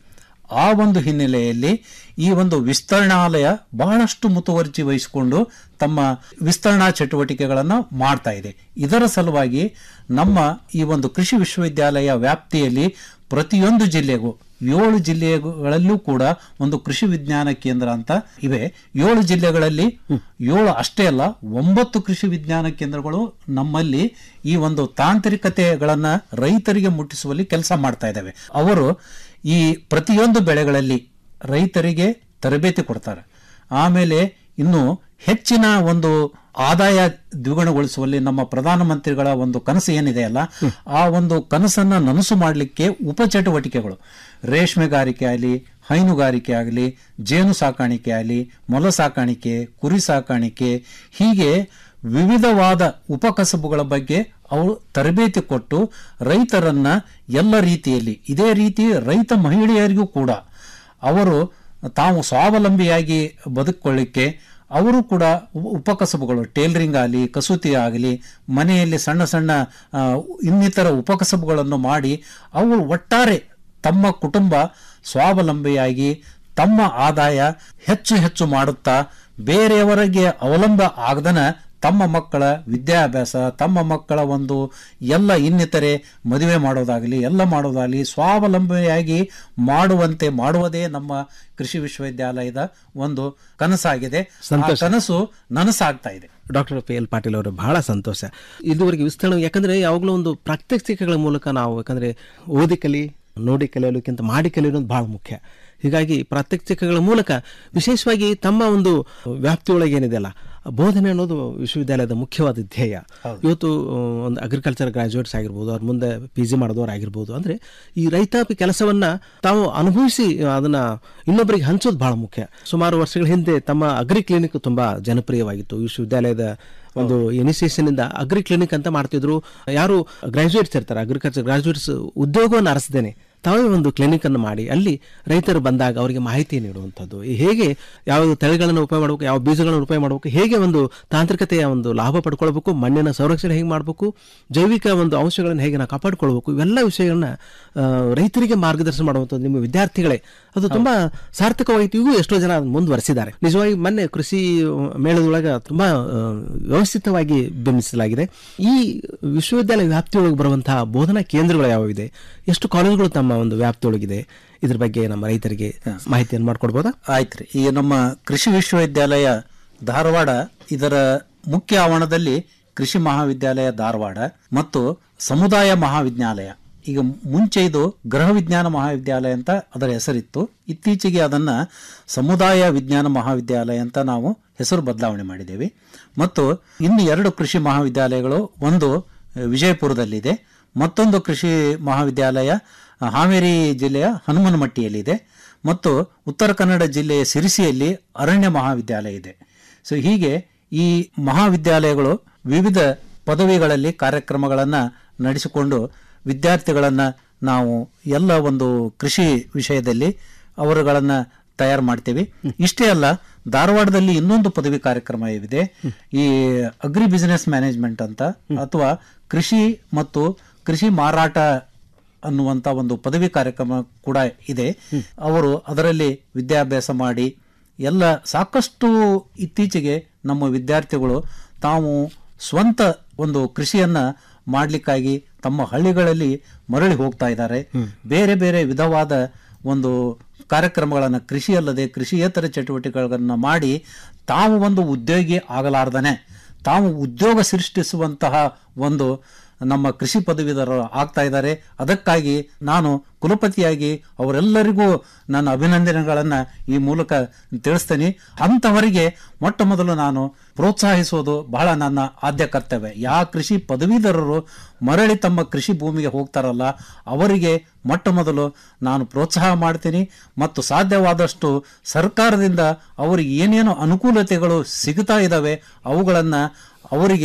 ಆ ಒಂದು ಹಿನ್ನೆಲೆಯಲ್ಲಿ ಈ ಒಂದು ವಿಸ್ತರಣಾಲಯ ಬಹಳಷ್ಟು ಮುತುವರ್ಜಿ ವಹಿಸಿಕೊಂಡು ತಮ್ಮ ವಿಸ್ತರಣಾ ಚಟುವಟಿಕೆಗಳನ್ನು ಮಾಡ್ತಾ ಇದೆ ಇದರ ಸಲುವಾಗಿ ನಮ್ಮ ಈ ಒಂದು ಕೃಷಿ ವಿಶ್ವವಿದ್ಯಾಲಯ ವ್ಯಾಪ್ತಿಯಲ್ಲಿ ಪ್ರತಿಯೊಂದು ಜಿಲ್ಲೆಗೂ ಏಳು ಜಿಲ್ಲೆಗಳಲ್ಲೂ ಕೂಡ ಒಂದು ಕೃಷಿ ವಿಜ್ಞಾನ ಕೇಂದ್ರ ಅಂತ ಇವೆ ಏಳು ಜಿಲ್ಲೆಗಳಲ್ಲಿ ಏಳು ಅಷ್ಟೇ ಅಲ್ಲ ಒಂಬತ್ತು ಕೃಷಿ ವಿಜ್ಞಾನ ಕೇಂದ್ರಗಳು ನಮ್ಮಲ್ಲಿ ಈ ಒಂದು ತಾಂತ್ರಿಕತೆಗಳನ್ನ ರೈತರಿಗೆ ಮುಟ್ಟಿಸುವಲ್ಲಿ ಕೆಲಸ ಮಾಡ್ತಾ ಇದ್ದಾವೆ ಅವರು ಈ ಪ್ರತಿಯೊಂದು ಬೆಳೆಗಳಲ್ಲಿ ರೈತರಿಗೆ ತರಬೇತಿ ಕೊಡ್ತಾರೆ ಆಮೇಲೆ ಇನ್ನು ಹೆಚ್ಚಿನ ಒಂದು ಆದಾಯ ದ್ವಿಗುಣಗೊಳಿಸುವಲ್ಲಿ ನಮ್ಮ ಪ್ರಧಾನಮಂತ್ರಿಗಳ ಒಂದು ಕನಸು ಏನಿದೆ ಅಲ್ಲ ಆ ಒಂದು ಕನಸನ್ನ ನನಸು ಮಾಡಲಿಕ್ಕೆ ಉಪಚಟುವಟಿಕೆಗಳು ರೇಷ್ಮೆಗಾರಿಕೆ ಆಗಲಿ ಹೈನುಗಾರಿಕೆ ಆಗಲಿ ಜೇನು ಸಾಕಾಣಿಕೆ ಆಗಲಿ ಮೊಲ ಸಾಕಾಣಿಕೆ ಕುರಿ ಸಾಕಾಣಿಕೆ ಹೀಗೆ ವಿವಿಧವಾದ ಉಪಕಸಬುಗಳ ಬಗ್ಗೆ ಅವರು ತರಬೇತಿ ಕೊಟ್ಟು ರೈತರನ್ನ ಎಲ್ಲ ರೀತಿಯಲ್ಲಿ ಇದೇ ರೀತಿ ರೈತ ಮಹಿಳೆಯರಿಗೂ ಕೂಡ ಅವರು ತಾವು ಸ್ವಾವಲಂಬಿಯಾಗಿ ಬದುಕೊಳ್ಳಿಕ್ಕೆ ಅವರು ಕೂಡ ಉ- ಉಪಕಸಬುಗಳು ಟೇಲರಿಂಗ್ ಆಗಲಿ ಕಸೂತಿ ಆಗಲಿ ಮನೆಯಲ್ಲಿ ಸಣ್ಣ ಸಣ್ಣ ಆ, ಇನ್ನಿತರ ಉಪಕಸಬುಗಳನ್ನು ಮಾಡಿ ಅವರು ಒಟ್ಟಾರೆ ತಮ್ಮ ಕುಟುಂಬ ಸ್ವಾವಲಂಬಿಯಾಗಿ ತಮ್ಮ ಆದಾಯ ಹೆಚ್ಚು ಹೆಚ್ಚು ಮಾಡುತ್ತಾ ಬೇರೆಯವರಿಗೆ ಅವಲಂಬ ಆಗದನ ತಮ್ಮ ಮಕ್ಕಳ ವಿದ್ಯಾಭ್ಯಾಸ ತಮ್ಮ ಮಕ್ಕಳ ಒಂದು ಎಲ್ಲ ಇನ್ನಿತರೆ ಮದುವೆ ಮಾಡೋದಾಗಲಿ ಎಲ್ಲ ಮಾಡೋದಾಗಲಿ ಸ್ವಾವಲಂಬಿಯಾಗಿ ಮಾಡುವಂತೆ ಮಾಡುವುದೇ ನಮ್ಮ ಕೃಷಿ ವಿಶ್ವವಿದ್ಯಾಲಯದ ಒಂದು ಕನಸಾಗಿದೆ ಆ ಸಂತೋಷ. ಕನಸು ನನಸಾಗ್ತಾ ಇದೆ ಡಾಕ್ಟರ್ ಪಿ ಎಲ್ ಪಾಟೀಲ್ ಅವರು ಬಹಳ ಸಂತೋಷ ಇದುವರೆಗೆ ವಿಸ್ತರಣೆ ಯಾಕಂದ್ರೆ ಯಾವಾಗಲೂ ಒಂದು ಪ್ರಾತ್ಯಕ್ಷಿಕೆಗಳ ಮೂಲಕ ನಾವು ಯಾಕಂದ್ರೆ ಓದಿ ಕಲಿ ನೋಡಿ ಕಲಿಯೋದಕ್ಕಿಂತ ಮಾಡಿ ಕಲಿಯೋದು ಬಹಳ ಮುಖ್ಯ ಹೀಗಾಗಿ ಪ್ರಾತ್ಯಕ್ಷಿಕೆಗಳ ಮೂಲಕ ವಿಶೇಷವಾಗಿ ತಮ್ಮ ಒಂದು ವ್ಯಾಪ್ತಿಯೊಳಗೆ ಏನಿದೆಯಲ್ಲ ಬೋಧನೆ ಅನ್ನೋದು ವಿಶ್ವವಿದ್ಯಾಲಯದ ಮುಖ್ಯವಾದ ಧ್ಯೇಯ ಇವತ್ತು ಆ, ಒಂದು ಅಗ್ರಿಕಲ್ಚರ್ ಗ್ರಾಜುಯೇಟ್ಸ್ ಆಗಿರ್ಬೋದು ಅವ್ರ ಮುಂದೆ ಪಿ ಜಿ ಮಾಡಿದವರು ಆಗಿರ್ಬೋದು ಅಂದ್ರೆ ಈ ರೈತಾಪಿ ಕೆಲಸವನ್ನ ತಾವು ಅನುಭವಿಸಿ ಅದನ್ನ ಇನ್ನೊಬ್ಬರಿಗೆ ಹಂಚೋದು ಬಹಳ ಮುಖ್ಯ ಸುಮಾರು ವರ್ಷಗಳ ಹಿಂದೆ ತಮ್ಮ ಅಗ್ರಿ ಕ್ಲಿನಿಕ್ ತುಂಬಾ ಜನಪ್ರಿಯವಾಗಿತ್ತು ವಿಶ್ವವಿದ್ಯಾಲಯದ ಒಂದು ಇನಿಷಿಯೇಷನ್ ಇಂದ ಅಗ್ರಿ ಕ್ಲಿನಿಕ್ ಅಂತ ಮಾಡ್ತಿದ್ರು ಯಾರು ಗ್ರಾಜುಯೇಟ್ಸ್ ಇರ್ತಾರೆ ಅಗ್ರಿಕಲ್ಚರ್ ಗ್ರಾಜುಯೇಟ್ಸ್ ಉದ್ಯೋಗವನ್ನು ಅರಸದೇನೆ ತಾವೇ ಒಂದು ಕ್ಲಿನಿಕ್ ಅನ್ನು ಮಾಡಿ ಅಲ್ಲಿ ರೈತರು ಬಂದಾಗ ಅವರಿಗೆ ಮಾಹಿತಿ ನೀಡುವಂಥದ್ದು ಈ ಹೇಗೆ ಯಾವ ತಳಿಗಳನ್ನು ಉಪಯೋಗ ಮಾಡಬೇಕು ಯಾವ ಬೀಜಗಳನ್ನು ಉಪಯೋಗ ಮಾಡಬೇಕು ಹೇಗೆ ಒಂದು ತಾಂತ್ರಿಕತೆಯ ಒಂದು ಲಾಭ ಪಡ್ಕೊಳ್ಬೇಕು ಮಣ್ಣಿನ ಸಂರಕ್ಷಣೆ ಹೇಗೆ ಮಾಡಬೇಕು ಜೈವಿಕ ಒಂದು ಅಂಶಗಳನ್ನು ಹೇಗೆ ನಾವು ಕಾಪಾಡ್ಕೊಳ್ಬೇಕು ಇವೆಲ್ಲ ವಿಷಯಗಳನ್ನ ಆ, ರೈತರಿಗೆ ಮಾರ್ಗದರ್ಶನ ಮಾಡುವಂಥದ್ದು ನಿಮ್ಮ ವಿದ್ಯಾರ್ಥಿಗಳೇ ಅದು ತುಂಬಾ ಸಾರ್ಥಕವಾಯಿತು ಇವು ಎಷ್ಟೋ ಜನ ಅದನ್ನ ಮುಂದುವರೆಸಿದ್ದಾರೆ ನಿಜವಾಗಿ ಮೊನ್ನೆ ಕೃಷಿ ಮೇಳದೊಳಗೆ ತುಂಬಾ ಆ, ವ್ಯವಸ್ಥಿತವಾಗಿ ಬಿಂಬಿಸಲಾಗಿದೆ ಈ ವಿಶ್ವವಿದ್ಯಾಲಯ ವ್ಯಾಪ್ತಿಯೊಳಗೆ ಬರುವಂತಹ ಬೋಧನಾ ಕೇಂದ್ರಗಳು ಯಾವಿದೆ ಎಷ್ಟು ಕಾಲೇಜುಗಳು ತಮ್ಮ ಒಂದು ವ್ಯಾಪ್ತಿಯೊಳಗಿದೆ ಇದ್ರ ಬಗ್ಗೆ ನಮ್ಮ ರೈತರಿಗೆ ಮಾಹಿತಿಯನ್ನು ಮಾಡ್ಕೊಡ್ಬೋದಾ ಆಯ್ತ್ರಿ ಈ ನಮ್ಮ ಕೃಷಿ ವಿಶ್ವವಿದ್ಯಾಲಯ ಧಾರವಾಡ ಇದರ ಮುಖ್ಯ ಆವರಣದಲ್ಲಿ ಕೃಷಿ ಮಹಾವಿದ್ಯಾಲಯ ಧಾರವಾಡ ಮತ್ತು ಸಮುದಾಯ ಮಹಾವಿದ್ಯಾಲಯ ಈಗ ಮುಂಚೆ ಇದು ಗೃಹ ವಿಜ್ಞಾನ ಮಹಾವಿದ್ಯಾಲಯ ಅಂತ ಅದರ ಹೆಸರಿತ್ತು ಇತ್ತೀಚೆಗೆ ಅದನ್ನ ಸಮುದಾಯ ವಿಜ್ಞಾನ ಮಹಾವಿದ್ಯಾಲಯ ಅಂತ ನಾವು ಹೆಸರು ಬದಲಾವಣೆ ಮಾಡಿದ್ದೇವೆ ಮತ್ತು ಇನ್ನು ಎರಡು ಕೃಷಿ ಮಹಾವಿದ್ಯಾಲಯಗಳು ಒಂದು ಅಹ್, ವಿಜಯಪುರದಲ್ಲಿದೆ ಮತ್ತೊಂದು ಕೃಷಿ ಮಹಾವಿದ್ಯಾಲಯ ಅಹ್, ಹಾವೇರಿ ಜಿಲ್ಲೆಯ ಹನುಮನಮಟ್ಟಿಯಲ್ಲಿದೆ ಮತ್ತು ಉತ್ತರ ಕನ್ನಡ ಜಿಲ್ಲೆಯ ಸಿರಿಸಿಯಲ್ಲಿ ಅರಣ್ಯ ಮಹಾವಿದ್ಯಾಲಯ ಇದೆ ಸೊ ಹೀಗೆ ಈ ಮಹಾವಿದ್ಯಾಲಯಗಳು ವಿವಿಧ ಪದವಿಗಳಲ್ಲಿ ಕಾರ್ಯಕ್ರಮಗಳನ್ನು ನಡೆಸಿಕೊಂಡು ವಿದ್ಯಾರ್ಥಿಗಳನ್ನು ನಾವು ಎಲ್ಲ ಒಂದು ಕೃಷಿ ವಿಷಯದಲ್ಲಿ ಅವರುಗಳನ್ನು ತಯಾರು ಮಾಡ್ತೇವೆ ಇಷ್ಟೇ ಅಲ್ಲ ಧಾರವಾಡದಲ್ಲಿ ಇನ್ನೊಂದು ಪದವಿ ಕಾರ್ಯಕ್ರಮ ಇದೆ ಈ ಅಗ್ರಿ ಬಿಸಿನೆಸ್ ಮ್ಯಾನೇಜ್ಮೆಂಟ್ ಅಂತ ಅಥವಾ ಕೃಷಿ ಮತ್ತು ಕೃಷಿ ಮಾರಾಟ ಅನ್ನುವಂತ ಒಂದು ಪದವಿ ಕಾರ್ಯಕ್ರಮ ಕೂಡ ಇದೆ ಅವರು ಅದರಲ್ಲಿ ವಿದ್ಯಾಭ್ಯಾಸ ಮಾಡಿ ಎಲ್ಲ ಸಾಕಷ್ಟು ಇತ್ತೀಚೆಗೆ ನಮ್ಮ ವಿದ್ಯಾರ್ಥಿಗಳು ತಾವು ಸ್ವಂತ ಒಂದು ಕೃಷಿಯನ್ನ ಮಾಡಲಿಕ್ಕಾಗಿ ತಮ್ಮ ಹಳ್ಳಿಗಳಲ್ಲಿ ಮರಳಿ ಹೋಗ್ತಾ ಇದ್ದಾರೆ ಬೇರೆ ಬೇರೆ ವಿಧವಾದ ಒಂದು ಕಾರ್ಯಕ್ರಮಗಳನ್ನು ಕೃಷಿ ಅಲ್ಲದೆ ಕೃಷಿಯೇತರ ಚಟುವಟಿಕೆಗಳನ್ನು ಮಾಡಿ ತಾವು ಒಂದು ಉದ್ಯೋಗಿ ಆಗಲಾರ್ದನೆ ತಾವು ಉದ್ಯೋಗ ಸೃಷ್ಟಿಸುವಂತಹ ಒಂದು ನಮ್ಮ ಕೃಷಿ ಪದವೀಧರರು ಆಗ್ತಾ ಇದ್ದಾರೆ ಅದಕ್ಕಾಗಿ ನಾನು ಕುಲಪತಿಯಾಗಿ ಅವರೆಲ್ಲರಿಗೂ ನನ್ನ ಅಭಿನಂದನೆಗಳನ್ನು ಈ ಮೂಲಕ ತಿಳಿಸ್ತೇನೆ ಅಂಥವರಿಗೆ ಮೊಟ್ಟ ಮೊದಲು ನಾನು ಪ್ರೋತ್ಸಾಹಿಸೋದು ಬಹಳ ನನ್ನ ಆದ್ಯ ಕರ್ತವ್ಯ ಯಾವ ಕೃಷಿ ಪದವೀಧರರು ಮರಳಿ ತಮ್ಮ ಕೃಷಿ ಭೂಮಿಗೆ ಹೋಗ್ತಾರಲ್ಲ ಅವರಿಗೆ ಮೊಟ್ಟ ಮೊದಲು ನಾನು ಪ್ರೋತ್ಸಾಹ ಮಾಡ್ತೀನಿ ಮತ್ತು ಸಾಧ್ಯವಾದಷ್ಟು ಸರ್ಕಾರದಿಂದ ಅವರಿಗೆ ಏನೇನು ಅನುಕೂಲತೆಗಳು ಸಿಗ್ತಾ ಇದ್ದಾವೆ ಅವುಗಳನ್ನು ಅವರಿಗೆ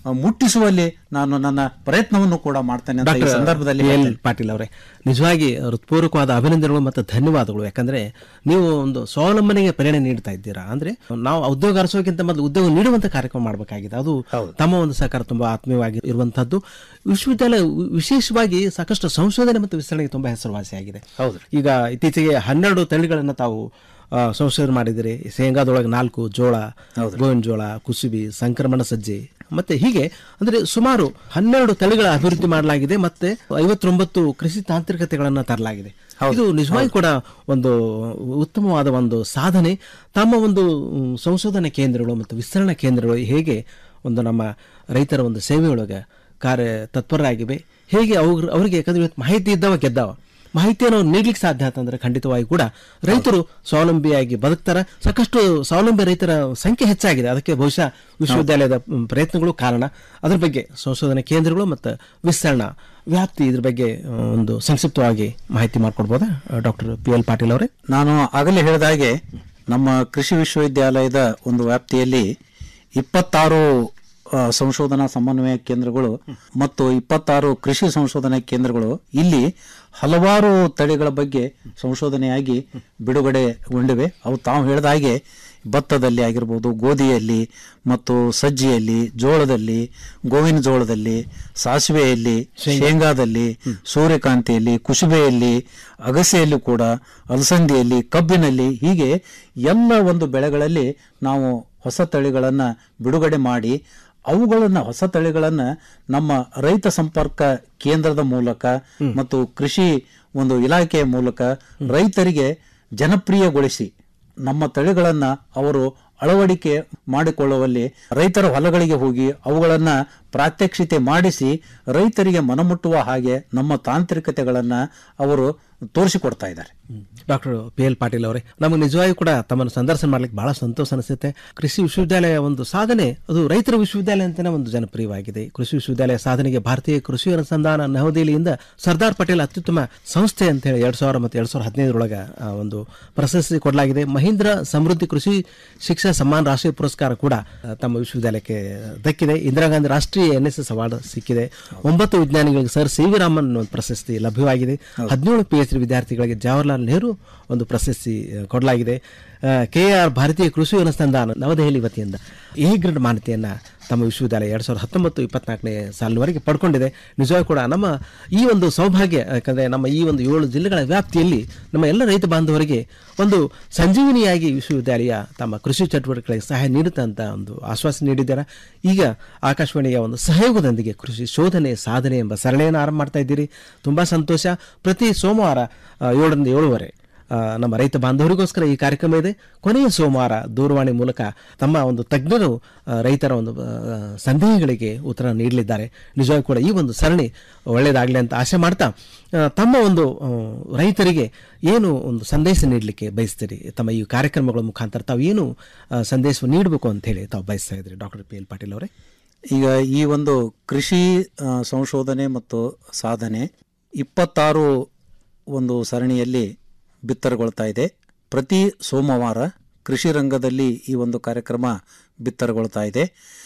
ಆ, ಮುಟ್ಟಿಸುವಲ್ಲಿ ನಾನು ನನ್ನ ಪ್ರಯತ್ನವನ್ನು ಕೂಡ ಮಾಡ್ತೇನೆ ಅಂತ ಈ ಡಾಕ್ಟರ್ ಸಂದರ್ಭದಲ್ಲಿ ಎಲ್ ಹೇಳ್ತೇನೆ. ಪಾಟೀಲ್ ಅವರೇ ನಿಜವಾಗಿ ಹೃತ್ಪೂರ್ವಕವಾದ ಅಭಿನಂದನೆಗಳು ಮತ್ತು ಧನ್ಯವಾದಗಳು ಯಾಕಂದ್ರೆ ನೀವು ಒಂದು ಸ್ವಾವಲಂಬನೆಗೆ ಪ್ರೇರಣೆ ನೀಡ್ತಾ ಇದ್ದೀರಾ ಅಂದ್ರೆ ನಾವು ಉದ್ಯೋಗ ಅರಸೋಕ್ಕಿಂತ ಮೊದಲು ಉದ್ಯೋಗ ನೀಡುವಂತ ಕಾರ್ಯಕ್ರಮ ಮಾಡಬೇಕಾಗಿದೆ ಅದು ತಮ್ಮ ಒಂದು ಸಹಕಾರ ತುಂಬಾ ಆತ್ಮೀಯವಾಗಿ ಇರುವಂತಹದ್ದು ವಿಶ್ವವಿದ್ಯಾಲಯ ವಿ- ವಿಶೇಷವಾಗಿ ಸಾಕಷ್ಟು ಸಂಶೋಧನೆ ಮತ್ತು ವಿಸ್ತರಣೆಗೆ ತುಂಬಾ ಹೆಸರುವಾಸಿಯಾಗಿದೆ ಹೌದು ಈಗ ಇತ್ತೀಚೆಗೆ ಹನ್ನೆರಡು ತಳಿಗಳನ್ನು ತಾವು ಆ, ಸಂಶೋಧನೆ ಮಾಡಿದಿರಿ ಶೇಂಗಾದೊಳಗೆ ನಾಲ್ಕು ಜೋಳ ಗೋವಿನ ಜೋಳ ಕುಸುಬಿ ಸಂಕ್ರಮಣ ಸಜ್ಜೆ ಮತ್ತೆ ಹೀಗೆ ಅಂದ್ರೆ ಸುಮಾರು ಹನ್ನೆರಡು ತಳಿಗಳ ಅಭಿವೃದ್ಧಿ ಮಾಡಲಾಗಿದೆ ಮತ್ತೆ ಐವತ್ತೊಂಬತ್ತು ಕೃಷಿ ತಾಂತ್ರಿಕತೆಗಳನ್ನು ತರಲಾಗಿದೆ ಇದು ನಿಜವಾಗಿ ಕೂಡ ಒಂದು ಉತ್ತಮವಾದ ಒಂದು ಸಾಧನೆ ತಮ್ಮ ಒಂದು ಮ್, ಸಂಶೋಧನಾ ಕೇಂದ್ರಗಳು ಮತ್ತು ವಿಸ್ತರಣಾ ಕೇಂದ್ರಗಳು ಹೇಗೆ ಒಂದು ನಮ್ಮ ರೈತರ ಒಂದು ಸೇವೆಯೊಳಗೆ ಕಾರ್ಯ ತತ್ಪರರಾಗಿವೆ ಹೇಗೆ ಅವ್ರ ಅವರಿಗೆ ಯಾಕಂದ್ರೆ ಇವತ್ತು ಮಾಹಿತಿ ಇದ್ದವ ಗೆದ್ದವ ಮಾಹಿತಿಯನ್ನು ಅವ್ರು ನೀಡ್ಲಿಕ್ಕೆ ಸಾಧ್ಯ ಆತಂದ್ರೆ ಖಂಡಿತವಾಗಿ ಕೂಡ ರೈತರು ಸ್ವಾವಲಂಬಿಯಾಗಿ ಬದುಕ್ತಾರ ಸಾಕಷ್ಟು ಸ್ವಾವಲಂಬಿ ರೈತರ ಸಂಖ್ಯೆ ಹೆಚ್ಚಾಗಿದೆ ಅದಕ್ಕೆ ಬಹುಶಃ ವಿಶ್ವವಿದ್ಯಾಲಯದ ಮ್, ಪ್ರಯತ್ನಗಳು ಕಾರಣ ಅದ್ರ ಬಗ್ಗೆ ಸಂಶೋಧನಾ ಕೇಂದ್ರಗಳು ಮತ್ತು ವಿಸ್ತರಣಾ ವ್ಯಾಪ್ತಿ ಇದ್ರ ಬಗ್ಗೆ ಆ, ಒಂದು ಸಂಕ್ಷಿಪ್ತವಾಗಿ ಮಾಹಿತಿ ಮಾಡಿಕೊಡ್ಬೋದಾ ಡಾಕ್ಟರ್ ಪಿ ಎಲ್ ಪಾಟೀಲ್ ಅವರೇ ನಾನು ಆಗಲೇ ಹೇಳಿದ ಹಾಗೆ ನಮ್ಮ ಕೃಷಿ ವಿಶ್ವವಿದ್ಯಾಲಯದ ಒಂದು ವ್ಯಾಪ್ತಿಯಲ್ಲಿ ಇಪ್ಪತ್ತಾರು ಆ, ಸಂಶೋಧನಾ ಸಮನ್ವಯ ಕೇಂದ್ರಗಳು ಮತ್ತು ಇಪ್ಪತ್ತಾರು ಕೃಷಿ ಸಂಶೋಧನಾ ಕೇಂದ್ರಗಳು ಇಲ್ಲಿ ಹಲವಾರು ತಳಿಗಳ ಬಗ್ಗೆ ಸಂಶೋಧನೆಯಾಗಿ ಬಿಡುಗಡೆಗೊಂಡಿವೆ ಅವು ತಾವು ಹೇಳಿದ ಹಾಗೆ ಭತ್ತದಲ್ಲಿ ಆಗಿರ್ಬೋದು ಗೋಧಿಯಲ್ಲಿ ಮತ್ತು ಸಜ್ಜಿಯಲ್ಲಿ ಜೋಳದಲ್ಲಿ ಗೋವಿನ ಜೋಳದಲ್ಲಿ ಸಾಸಿವೆಯಲ್ಲಿ ಶೇಂಗಾದಲ್ಲಿ ಸೂರ್ಯಕಾಂತಿಯಲ್ಲಿ ಕುಸುಬೆಯಲ್ಲಿ ಅಗಸೆಯಲ್ಲಿ ಕೂಡ ಅಲಸಂದಿಯಲ್ಲಿ ಕಬ್ಬಿನಲ್ಲಿ ಹೀಗೆ ಎಲ್ಲ ಒಂದು ಬೆಳೆಗಳಲ್ಲಿ ನಾವು ಹೊಸ ತಳಿಗಳನ್ನು ಬಿಡುಗಡೆ ಮಾಡಿ ಅವುಗಳನ್ನು ಹೊಸ ತಳಿಗಳನ್ನು ನಮ್ಮ ರೈತ ಸಂಪರ್ಕ ಕೇಂದ್ರದ ಮೂಲಕ ಮತ್ತು ಕೃಷಿ ಒಂದು ಇಲಾಖೆಯ ಮೂಲಕ ರೈತರಿಗೆ ಜನಪ್ರಿಯಗೊಳಿಸಿ ನಮ್ಮ ತಳಿಗಳನ್ನ ಅವರು ಅಳವಡಿಕೆ ಮಾಡಿಕೊಳ್ಳುವಲ್ಲಿ ರೈತರ ಹೊಲಗಳಿಗೆ ಹೋಗಿ ಅವುಗಳನ್ನ ಪ್ರಾತ್ಯಕ್ಷಿತೆ ಮಾಡಿಸಿ ರೈತರಿಗೆ ಮನಮುಟ್ಟುವ ಹಾಗೆ ನಮ್ಮ ತಾಂತ್ರಿಕತೆಗಳನ್ನ ಅವರು ತೋರಿಸಿಕೊಡ್ತಾ ಇದ್ದಾರೆ ಡಾಕ್ಟರ್ ಪಿ ಎಲ್ ಪಾಟೀಲ್ ಅವರೇ ನಮಗೆ ನಿಜವಾಗಿಯೂ ಕೂಡ ತಮ್ಮನ್ನು ಸಂದರ್ಶನ ಮಾಡ್ಲಿಕ್ಕೆ ಬಹಳ ಸಂತೋಷ ಅನಿಸುತ್ತೆ ಕೃಷಿ ವಿಶ್ವವಿದ್ಯಾಲಯ ಒಂದು ಸಾಧನೆ ಅದು ರೈತರ ವಿಶ್ವವಿದ್ಯಾಲಯ ಅಂತಾನೆ ಒಂದು ಜನಪ್ರಿಯವಾಗಿದೆ ಕೃಷಿ ವಿಶ್ವವಿದ್ಯಾಲಯ ಸಾಧನೆಗೆ ಭಾರತೀಯ ಕೃಷಿ ಅನುಸಂಧಾನ ನವದೆಹಲಿಯಿಂದ ಸರ್ದಾರ್ ಪಟೇಲ್ ಅತ್ಯುತ್ತಮ ಸಂಸ್ಥೆ ಅಂತ ಹೇಳಿ ಎರಡ್ ಸಾವಿರ ಮತ್ತು ಎರಡ್ ಸಾವಿರದ ಹದಿನೈದರೊಳಗ ಆ, ಒಂದು ಪ್ರಶಸ್ತಿ ಕೊಡಲಾಗಿದೆ ಮಹೀಂದ್ರ ಸಮೃದ್ಧಿ ಕೃಷಿ ಶಿಕ್ಷಾ ಸಮ್ಮಾನ್ ರಾಷ್ಟ್ರೀಯ ಪುರಸ್ಕಾರ ಕೂಡ ಆ, ತಮ್ಮ ವಿಶ್ವವಿದ್ಯಾಲಯಕ್ಕೆ ದಕ್ಕಿದೆ ಇಂದಿರಾ ಗಾಂಧಿ ರಾಷ್ಟ್ರೀಯ ಎನ್ ಎಸ್ ಎಸ್ ಅವಾರ್ಡ್ ಸಿಕ್ಕಿದೆ ಒಂಬತ್ತು ವಿಜ್ಞಾನಿಗಳಿಗೆ ಸರ್ ಸಿ ವಿ ರಾಮನ್ ಒಂದು ಪ್ರಶಸ್ತಿ ಲಭ್ಯವಾಗಿದೆ ಹದಿನೇಳು ಪಿ ಎಚ್ ಡಿ ವಿದ್ಯಾರ್ಥಿಗಳಿಗೆ ಜವಾಹರ್ಲಾಲ್ ನೆಹರು ಒಂದು ಪ್ರಶಸ್ತಿ ಆ, ಕೊಡಲಾಗಿದೆ ಕೆ ಆರ್ ಭಾರತೀಯ ಕೃಷಿ ಅನುಸಂಧಾನ ನವದೆಹಲಿ ವತಿಯಿಂದ ಎ ಗ್ರೇಡ್ ಮಾನ್ಯತೆಯನ್ನ ತಮ್ಮ ವಿಶ್ವವಿದ್ಯಾಲಯ ಎರಡ್ ಸಾವಿರದ ಹತ್ತೊಂಬತ್ತು ಇಪ್ಪತ್ನಾಲ್ಕನೇ ಸಾಲಿನವರೆಗೆ ಪಡ್ಕೊಂಡಿದೆ ನಿಜವಾಗಿ ಕೂಡ ನಮ್ಮ ಈ ಒಂದು ಸೌಭಾಗ್ಯ ಯಾಕಂದ್ರೆ ನಮ್ಮ ಈ ಒಂದು ಏಳು ಜಿಲ್ಲೆಗಳ ವ್ಯಾಪ್ತಿಯಲ್ಲಿ ನಮ್ಮ ಎಲ್ಲ ರೈತ ಬಾಂಧವರಿಗೆ ಒಂದು ಸಂಜೀವಿನಿಯಾಗಿ ವಿಶ್ವವಿದ್ಯಾಲಯ ತಮ್ಮ ಕೃಷಿ ಚಟುವಟಿಕೆಗಳಿಗೆ ಸಹಾಯ ನೀಡುತ್ತೆ ಅಂತ ಒಂದು ಆಶ್ವಾಸನೆ ನೀಡಿದ್ದಾರೆ ಈಗ ಆಕಾಶವಾಣಿಯ ಒಂದು ಸಹಯೋಗದೊಂದಿಗೆ ಕೃಷಿ ಶೋಧನೆ ಸಾಧನೆ ಎಂಬ ಸರಣಿಯನ್ನು ಆರಂಭ ಮಾಡ್ತಾ ಇದ್ದೀರಿ ತುಂಬಾ ಸಂತೋಷ ಪ್ರತಿ ಸೋಮವಾರ ಆ, ಏಳರಿಂದ ಏಳುವರೆ ಆ, ನಮ್ಮ ರೈತ ಬಾಂಧವರಿಗೋಸ್ಕರ ಈ ಕಾರ್ಯಕ್ರಮ ಇದೆ ಕೊನೆಯ ಸೋಮವಾರ ದೂರವಾಣಿ ಮೂಲಕ ತಮ್ಮ ಒಂದು ತಜ್ಞರು ಆ, ರೈತರ ಒಂದು ಆ, ಸಂದೇಹಗಳಿಗೆ ಉತ್ತರ ನೀಡಲಿದ್ದಾರೆ ನಿಜವಾಗಿ ಕೂಡ ಈ ಒಂದು ಸರಣಿ ಒಳ್ಳೆಯದಾಗಲಿ ಅಂತ ಆಶೆ ಮಾಡ್ತಾ ಆ, ತಮ್ಮ ಒಂದು ಆ, ರೈತರಿಗೆ ಏನು ಒಂದು ಸಂದೇಶ ನೀಡಲಿಕ್ಕೆ ಬಯಸ್ತೀರಿ ತಮ್ಮ ಈ ಕಾರ್ಯಕ್ರಮಗಳ ಮುಖಾಂತರ ತಾವು ಏನು ಆ, ಸಂದೇಶ ನೀಡಬೇಕು ಅಂತ ಹೇಳಿ ತಾವು ಬಯಸ್ತಾ ಇದ್ರಿ ಡಾಕ್ಟರ್ ಪಿ ಎಲ್ ಪಾಟೀಲ್ ಅವರೇ ಈಗ ಈ ಒಂದು ಕೃಷಿ ಆ, ಸಂಶೋಧನೆ ಮತ್ತು ಸಾಧನೆ ಇಪ್ಪತ್ತಾರು ಒಂದು ಸರಣಿಯಲ್ಲಿ ಬಿತ್ತರಗೊಳ್ತಾ ಇದೆ ಪ್ರತಿ ಸೋಮವಾರ ಕೃಷಿ ರಂಗದಲ್ಲಿ ಈ ಒಂದು ಕಾರ್ಯಕ್ರಮ ಬಿತ್ತರಗೊಳ್ತಾ ಇದೆ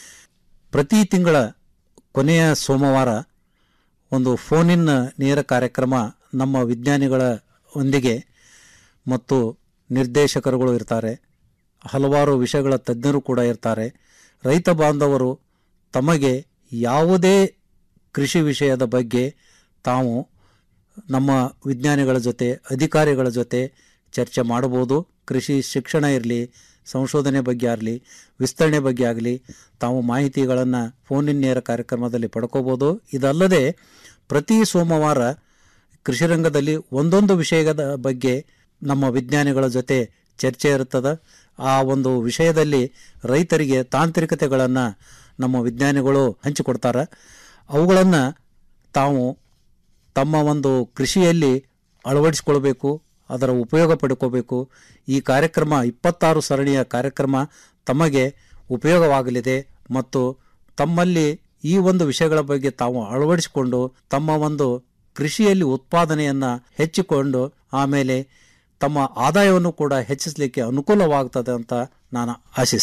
ಪ್ರತಿ ತಿಂಗಳ ಕೊನೆಯ ಸೋಮವಾರ ಒಂದು ಫೋನಿನ್ ನೇರ ಕಾರ್ಯಕ್ರಮ ನಮ್ಮ ವಿಜ್ಞಾನಿಗಳ ಒಂದಿಗೆ ಮತ್ತು ನಿರ್ದೇಶಕರುಗಳು ಇರ್ತಾರೆ ಹಲವಾರು ವಿಷಯಗಳ ತಜ್ಞರು ಕೂಡ ಇರ್ತಾರೆ ರೈತ ಬಾಂಧವರು ತಮಗೆ ಯಾವುದೇ ಕೃಷಿ ವಿಷಯದ ಬಗ್ಗೆ ತಾವು ನಮ್ಮ ವಿಜ್ಞಾನಿಗಳ ಜೊತೆ ಅಧಿಕಾರಿಗಳ ಜೊತೆ ಚರ್ಚೆ ಮಾಡಬಹುದು ಕೃಷಿ ಶಿಕ್ಷಣ ಇರಲಿ ಸಂಶೋಧನೆ ಬಗ್ಗೆ ಆಗಲಿ ವಿಸ್ತರಣೆ ಬಗ್ಗೆ ಆಗಲಿ ತಾವು ಮಾಹಿತಿಗಳನ್ನು ಫೋನಿನ ನೇರ ಕಾರ್ಯಕ್ರಮದಲ್ಲಿ ಪಡ್ಕೋಬೋದು ಇದಲ್ಲದೆ ಪ್ರತಿ ಸೋಮವಾರ ಕೃಷಿ ರಂಗದಲ್ಲಿ ಒಂದೊಂದು ವಿಷಯದ ಬಗ್ಗೆ ನಮ್ಮ ವಿಜ್ಞಾನಿಗಳ ಜೊತೆ ಚರ್ಚೆ ಇರುತ್ತದೆ ಆ ಒಂದು ವಿಷಯದಲ್ಲಿ ರೈತರಿಗೆ ತಾಂತ್ರಿಕತೆಗಳನ್ನು ನಮ್ಮ ವಿಜ್ಞಾನಿಗಳು ಹಂಚಿಕೊಡ್ತಾರೆ ಅವುಗಳನ್ನು ತಾವು ತಮ್ಮ ಒಂದು ಕೃಷಿಯಲ್ಲಿ ಅಳವಡಿಸಿಕೊಳ್ಬೇಕು ಅದರ ಉಪಯೋಗ ಪಡ್ಕೋಬೇಕು ಈ ಕಾರ್ಯಕ್ರಮ ಇಪ್ಪತ್ತಾರು ಸರಣಿಯ ಕಾರ್ಯಕ್ರಮ ತಮಗೆ ಉಪಯೋಗವಾಗಲಿದೆ ಮತ್ತು ತಮ್ಮಲ್ಲಿ ಈ ಒಂದು ವಿಷಯಗಳ ಬಗ್ಗೆ ತಾವು ಅಳವಡಿಸಿಕೊಂಡು ತಮ್ಮ ಒಂದು ಕೃಷಿಯಲ್ಲಿ ಉತ್ಪಾದನೆಯನ್ನು ಹೆಚ್ಚಿಕೊಂಡು ಆಮೇಲೆ ತಮ್ಮ ಆದಾಯವನ್ನು ಕೂಡ ಹೆಚ್ಚಿಸಲಿಕ್ಕೆ ಅನುಕೂಲವಾಗ್ತದೆ ಅಂತ ನಾನು ಆಶಿಸ್ತೇನೆ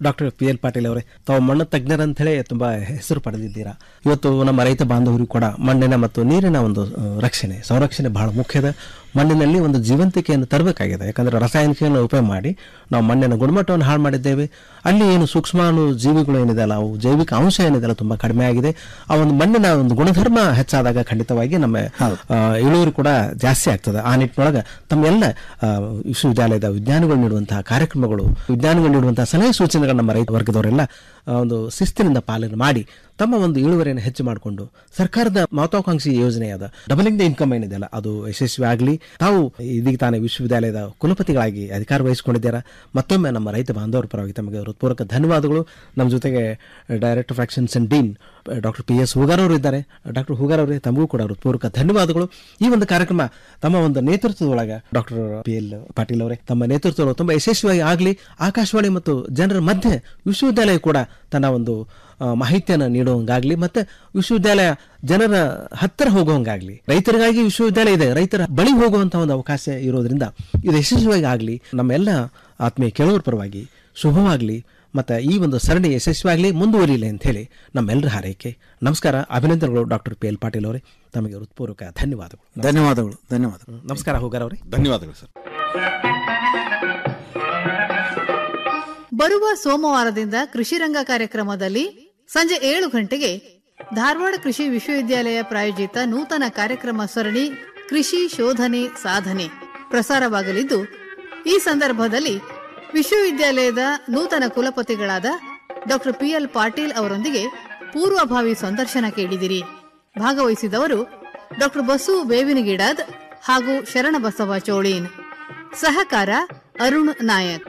ಡಾಕ್ಟರ್ ಪಿ ಎಲ್ ಪಾಟೀಲ್ ಅವರೇ ತಾವು ಮಣ್ಣು ತಜ್ಞರಂತೇಳಿ ತುಂಬಾ ಹೆಸರು ಪಡೆದಿದ್ದೀರಾ ಇವತ್ತು ನಮ್ಮ ರೈತ ಬಾಂಧವರಿಗೂ ಕೂಡ ಮಣ್ಣಿನ ಮತ್ತು ನೀರಿನ ಒಂದು ಆ, ರಕ್ಷಣೆ ಸಂರಕ್ಷಣೆ ಬಹಳ ಮುಖ್ಯದ ಮಣ್ಣಿನಲ್ಲಿ ಒಂದು ಜೀವಂತಿಕೆಯನ್ನು ತರಬೇಕಾಗಿದೆ ಯಾಕಂದ್ರೆ ರಾಸಾಯನಿಕವನ್ನು ಉಪಯೋಗ ಮಾಡಿ ನಾವು ಮಣ್ಣಿನ ಗುಣಮಟ್ಟವನ್ನು ಹಾಳು ಮಾಡಿದ್ದೇವೆ ಅಲ್ಲಿ ಏನು ಸೂಕ್ಷ್ಮಾಣು ಜೀವಿಗಳು ಏನಿದೆಯಲ್ಲ ಅವು ಜೈವಿಕ ಅಂಶ ಏನಿದೆಯಲ್ಲ ತುಂಬಾ ಕಡಿಮೆ ಆಗಿದೆ ಆ ಒಂದು ಮಣ್ಣಿನ ಒಂದು ಗುಣಧರ್ಮ ಹೆಚ್ಚಾದಾಗ ಖಂಡಿತವಾಗಿ ನಮ್ಮ ಆ, ಇಳುವರಿ ಕೂಡ ಜಾಸ್ತಿ ಆಗ್ತದೆ ಆ ನಿಟ್ಟಿನೊಳಗೆ ತಮ್ಮೆಲ್ಲ ಆ, ವಿಶ್ವವಿದ್ಯಾಲಯದ ವಿಜ್ಞಾನಿಗಳು ನೀಡುವಂತಹ ಕಾರ್ಯಕ್ರಮಗಳು ವಿಜ್ಞಾನಿಗಳು ನೀಡುವಂತಹ ಸಲಹೆ ಸೂಚನೆಗಳು ನಮ್ಮ ರೈತ ವರ್ಗದವರೆಲ್ಲ ಆ, ಒಂದು ಶಿಸ್ತಿನಿಂದ ಪಾಲನೆ ಮಾಡಿ ತಮ್ಮ ಒಂದು ಇಳುವರಿಯನ್ನು ಹೆಚ್ಚು ಮಾಡಿಕೊಂಡು ಸರ್ಕಾರದ ಮಹತ್ವಾಕಾಂಕ್ಷಿ ಯೋಜನೆಯಾದ ಡಬಲಿಂಗ್ ದ ಇನ್ಕಮ್ ಏನಿದೆಯಲ್ಲ ಅದು ಯಶಸ್ವಿ ಆಗಲಿ ತಾವು ಇದೀಗ ತಾನೇ ವಿಶ್ವವಿದ್ಯಾಲಯದ ಕುಲಪತಿಗಳಾಗಿ ಅಧಿಕಾರ ವಹಿಸಿಕೊಂಡಿದ್ದೀರಾ ಮತ್ತೊಮ್ಮೆ ನಮ್ಮ ರೈತ ಬಾಂಧವರ ಪರವಾಗಿ ತಮಗೆ ಹೃತ್ಪೂರ್ವಕ ಧನ್ಯವಾದಗಳು ನಮ್ಮ ಜೊತೆಗೆ director of actions and dean doctor P S Hugar ಅವರು ಇದ್ದಾರೆ ಡಾಕ್ಟರ್ ಹೂಗಾರ್ ಅವರೇ ತಮಗೂ ಕೂಡ ಹೃತ್ಪೂರ್ವಕ ಧನ್ಯವಾದಗಳು ಈ ಒಂದು ಕಾರ್ಯಕ್ರಮ ತಮ್ಮ ಒಂದು ನೇತೃತ್ವದೊಳಗೆ ಡಾಕ್ಟರ್ ಪಿ ಎಲ್ ಪಾಟೀಲ್ ಅವರೇ ತಮ್ಮ ನೇತೃತ್ವದೊಳಗೆ ತುಂಬ ಯಶಸ್ವಿಯಾಗಿ ಆಗಲಿ ಆಕಾಶವಾಣಿ ಮತ್ತು ಜನರ ಮಧ್ಯೆ ವಿಶ್ವವಿದ್ಯಾಲಯ ಕೂಡ ತನ್ನ ಒಂದು ಆ, ಮಾಹಿತಿಯನ್ನು ನೀಡುವಂಗಾಗ್ಲಿ ಮತ್ತೆ ವಿಶ್ವವಿದ್ಯಾಲಯ ಜನರ ಹತ್ತಿರ ಹೋಗುವಂಗಾಗ್ಲಿ ರೈತರಿಗಾಗಿ ವಿಶ್ವವಿದ್ಯಾಲಯ ಇದೆ ರೈತರ ಬಳಿ ಹೋಗುವಂತಹ ಒಂದು ಅವಕಾಶ ಇರೋದ್ರಿಂದ ಇದು ಯಶಸ್ವಿಯಾಗಿ ಆಗಲಿ ನಮ್ಮೆಲ್ಲ ಆತ್ಮೀಯ ಕೇಳುವರ ಪರವಾಗಿ ಶುಭವಾಗಲಿ ಮತ್ತು ಈ ಒಂದು ಸರಣಿ ಯಶಸ್ವಿಯಾಗಲಿ ಮುಂದುವರಿಯಲಿ ಅಂತ ಹೇಳಿ ನಮ್ಮೆಲ್ಲರ ಹಾರೈಕೆ ನಮಸ್ಕಾರ ಅಭಿನಂದನೆಗಳು ಡಾಕ್ಟರ್ ಪಿ ಎಲ್ ಪಾಟೀಲ್ ಅವರೇ ತಮಗೆ ಹೃತ್ಪೂರ್ವಕ ಧನ್ಯವಾದಗಳು ಧನ್ಯವಾದಗಳು ಧನ್ಯವಾದಗಳು ನಮಸ್ಕಾರ ಹೋಗಾರ್ ಅವರೇ ಧನ್ಯವಾದಗಳು ಸರ್ ಬರುವ ಸೋಮವಾರದಿಂದ ಕೃಷಿ ರಂಗ ಕಾರ್ಯಕ್ರಮದಲ್ಲಿ ಸಂಜೆ ಏಳು ಗಂಟೆಗೆ ಧಾರವಾಡ ಕೃಷಿ ವಿಶ್ವವಿದ್ಯಾಲಯ ಪ್ರಾಯೋಜಿತ ನೂತನ ಕಾರ್ಯಕ್ರಮ ಸರಣಿ ಕೃಷಿ ಶೋಧನೆ ಸಾಧನೆ ಪ್ರಸಾರವಾಗಲಿದ್ದು ಈ ಸಂದರ್ಭದಲ್ಲಿ ವಿಶ್ವವಿದ್ಯಾಲಯದ ನೂತನ ಕುಲಪತಿಗಳಾದ ಡಾಕ್ಟರ್ ಪಿಎಲ್ ಪಾಟೀಲ್ ಅವರೊಂದಿಗೆ ಪೂರ್ವಭಾವಿ ಸಂದರ್ಶನ ಕೇಳಿದಿರಿ ಭಾಗವಹಿಸಿದವರು ಡಾಕ್ಟರ್ ಬಸು ಬೇವಿನಗಿಡದ್ ಹಾಗೂ ಶರಣಬಸವ ಚೋಳೀನ್ ಸಹಕಾರ ಅರುಣ್ ನಾಯಕ್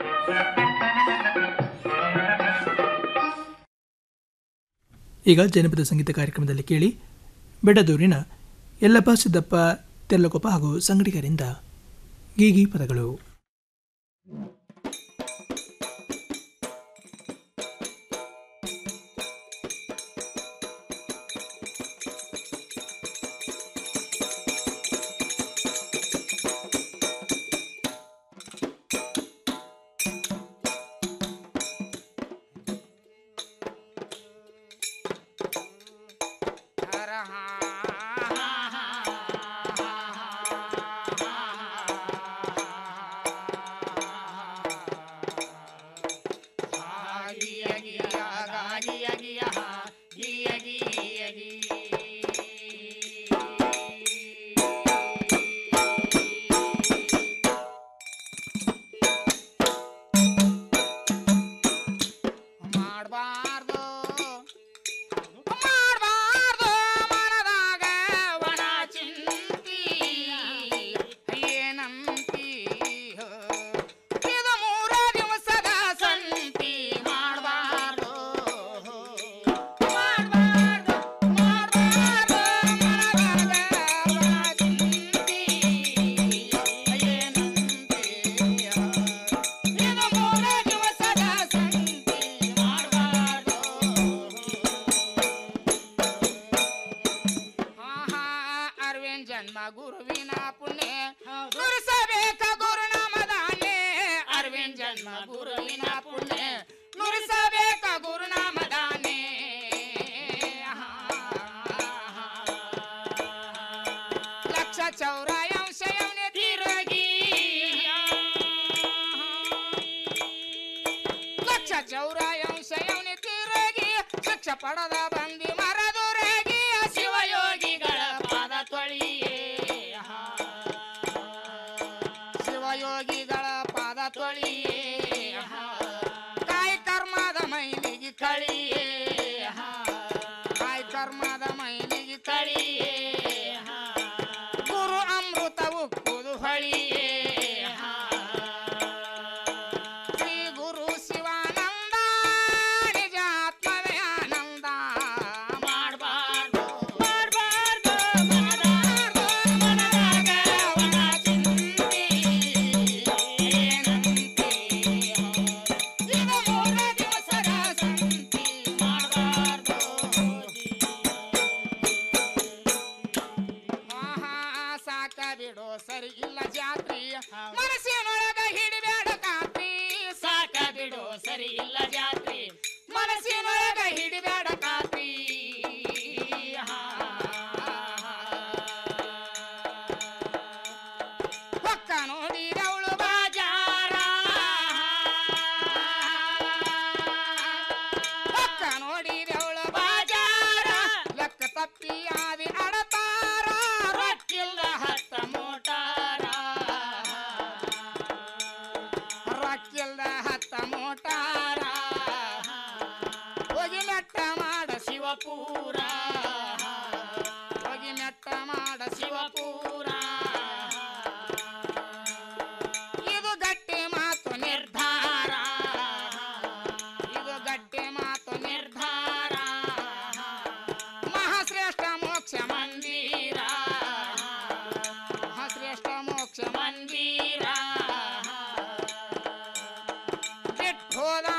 ಈಗ ಜನಪದ ಸಂಗೀತ ಕಾರ್ಯಕ್ರಮದಲ್ಲಿ ಕೇಳಿ ಬೆಡದೂರಿನ ಯಲ್ಲಪ್ಪ ಸಿದ್ದಪ್ಪ ತೆರ್ಲಕೊಪ್ಪ ಹಾಗೂ ಸಂಗಡಿಗರಿಂದ ಗೀಗಿ ಪದಗಳು ಅರವಿಂದ್ ಜನ್ಮ ಗುರುವಿನ ಪುಣ್ಯ ನುರಿಸಬೇಕ ಗುರುನಾಮದಾನೆ ಅರವಿಂದ್ ಜನ್ಮ ಗುರುವಿನ ಪುಣ್ಯ ನುರಿಸಬೇಕ ಗುರುನಾಮದಾನೆ ಲಕ್ಷ ಚೌರಾಯಾಂಶ ಯವನೆ ತಿರುಗಿ ಲಕ್ಷ ಚೌರಾಯಾಂಶ ಯವನೆ ತಿರುಗಿ ಶಿಕ್ಷ ಪಡೆದ ಬಂದಿ ಮರದುರಗಿ ಶಿವಯೋಗಿಗಳ ಪಾದ ತೊಳಿಯೇ ಶಿವಯೋಗಿಗಳ ಪಾದ ತೊಳಿಯೇ ಕಾಯಿ ಕರ್ಮದ ಮೈಲಿಗೆ ಕಳಿಯೇ ಕಾಯಿ ಕರ್ಮದ ಮೈಲಿಗೆ ಕಳಿಯೇ ಗುರು ಅಮೃತವು ಕುದು ಹೊಳಿಯೇ ಶ್ರೀ ಗುರು ಶಿವಾನಂದ ನಿಜ ಆತ್ಮವೇ ಆನಂದ ಮಾಡಬಾರ್ದು ಮಾಡಬಾರ್ದು ಮಾಡಬಾರ್ದು ಮನದಾಗ ಒಣ ಚಿಂತೆ ಏನಂತೆ ಇದು ಮೂರ ದಿವಸದ ಸಂತಿ ಮಾಡಬಾರ್ದು ಆಹಾ ಸಾಕ ಬಿಡೋ ಸರಿ ಇಲ್ಲ ಜಾತ್ರಿ ಮನಸ್ಸಿನೊಳಗ ಹಿಡಿಬೇಡ ಕಾತ್ರಿ ಸಾಕ ಬಿಡೋ ಸರಿ ಇಲ್ಲ ಜಾತ್ರಿ ಮೆಟ್ಟ ಮೋಟಾರ ಹೋಗಿ ಮೆಟ್ಟ ಮಾಡ ಶಿವಪೂರ ಹೋಗಿ ಮೆಟ್ಟ ಮಾಡ ಶಿವಪೂರ ಇದು ಗಟ್ಟಿ ಮಾತು ನಿರ್ಧಾರ ಇದು ಗಟ್ಟಿ ಮಾತು ನಿರ್ಧಾರ ಮಹಾಶ್ರೇಷ್ಠ ಮೋಕ್ಷ ಮಂದಿರ ಮಹಾಶ್ರೇಷ್ಠ ಮೋಕ್ಷ ಮಂದಿರ ಬಿಟ್ಟು ಹೋದ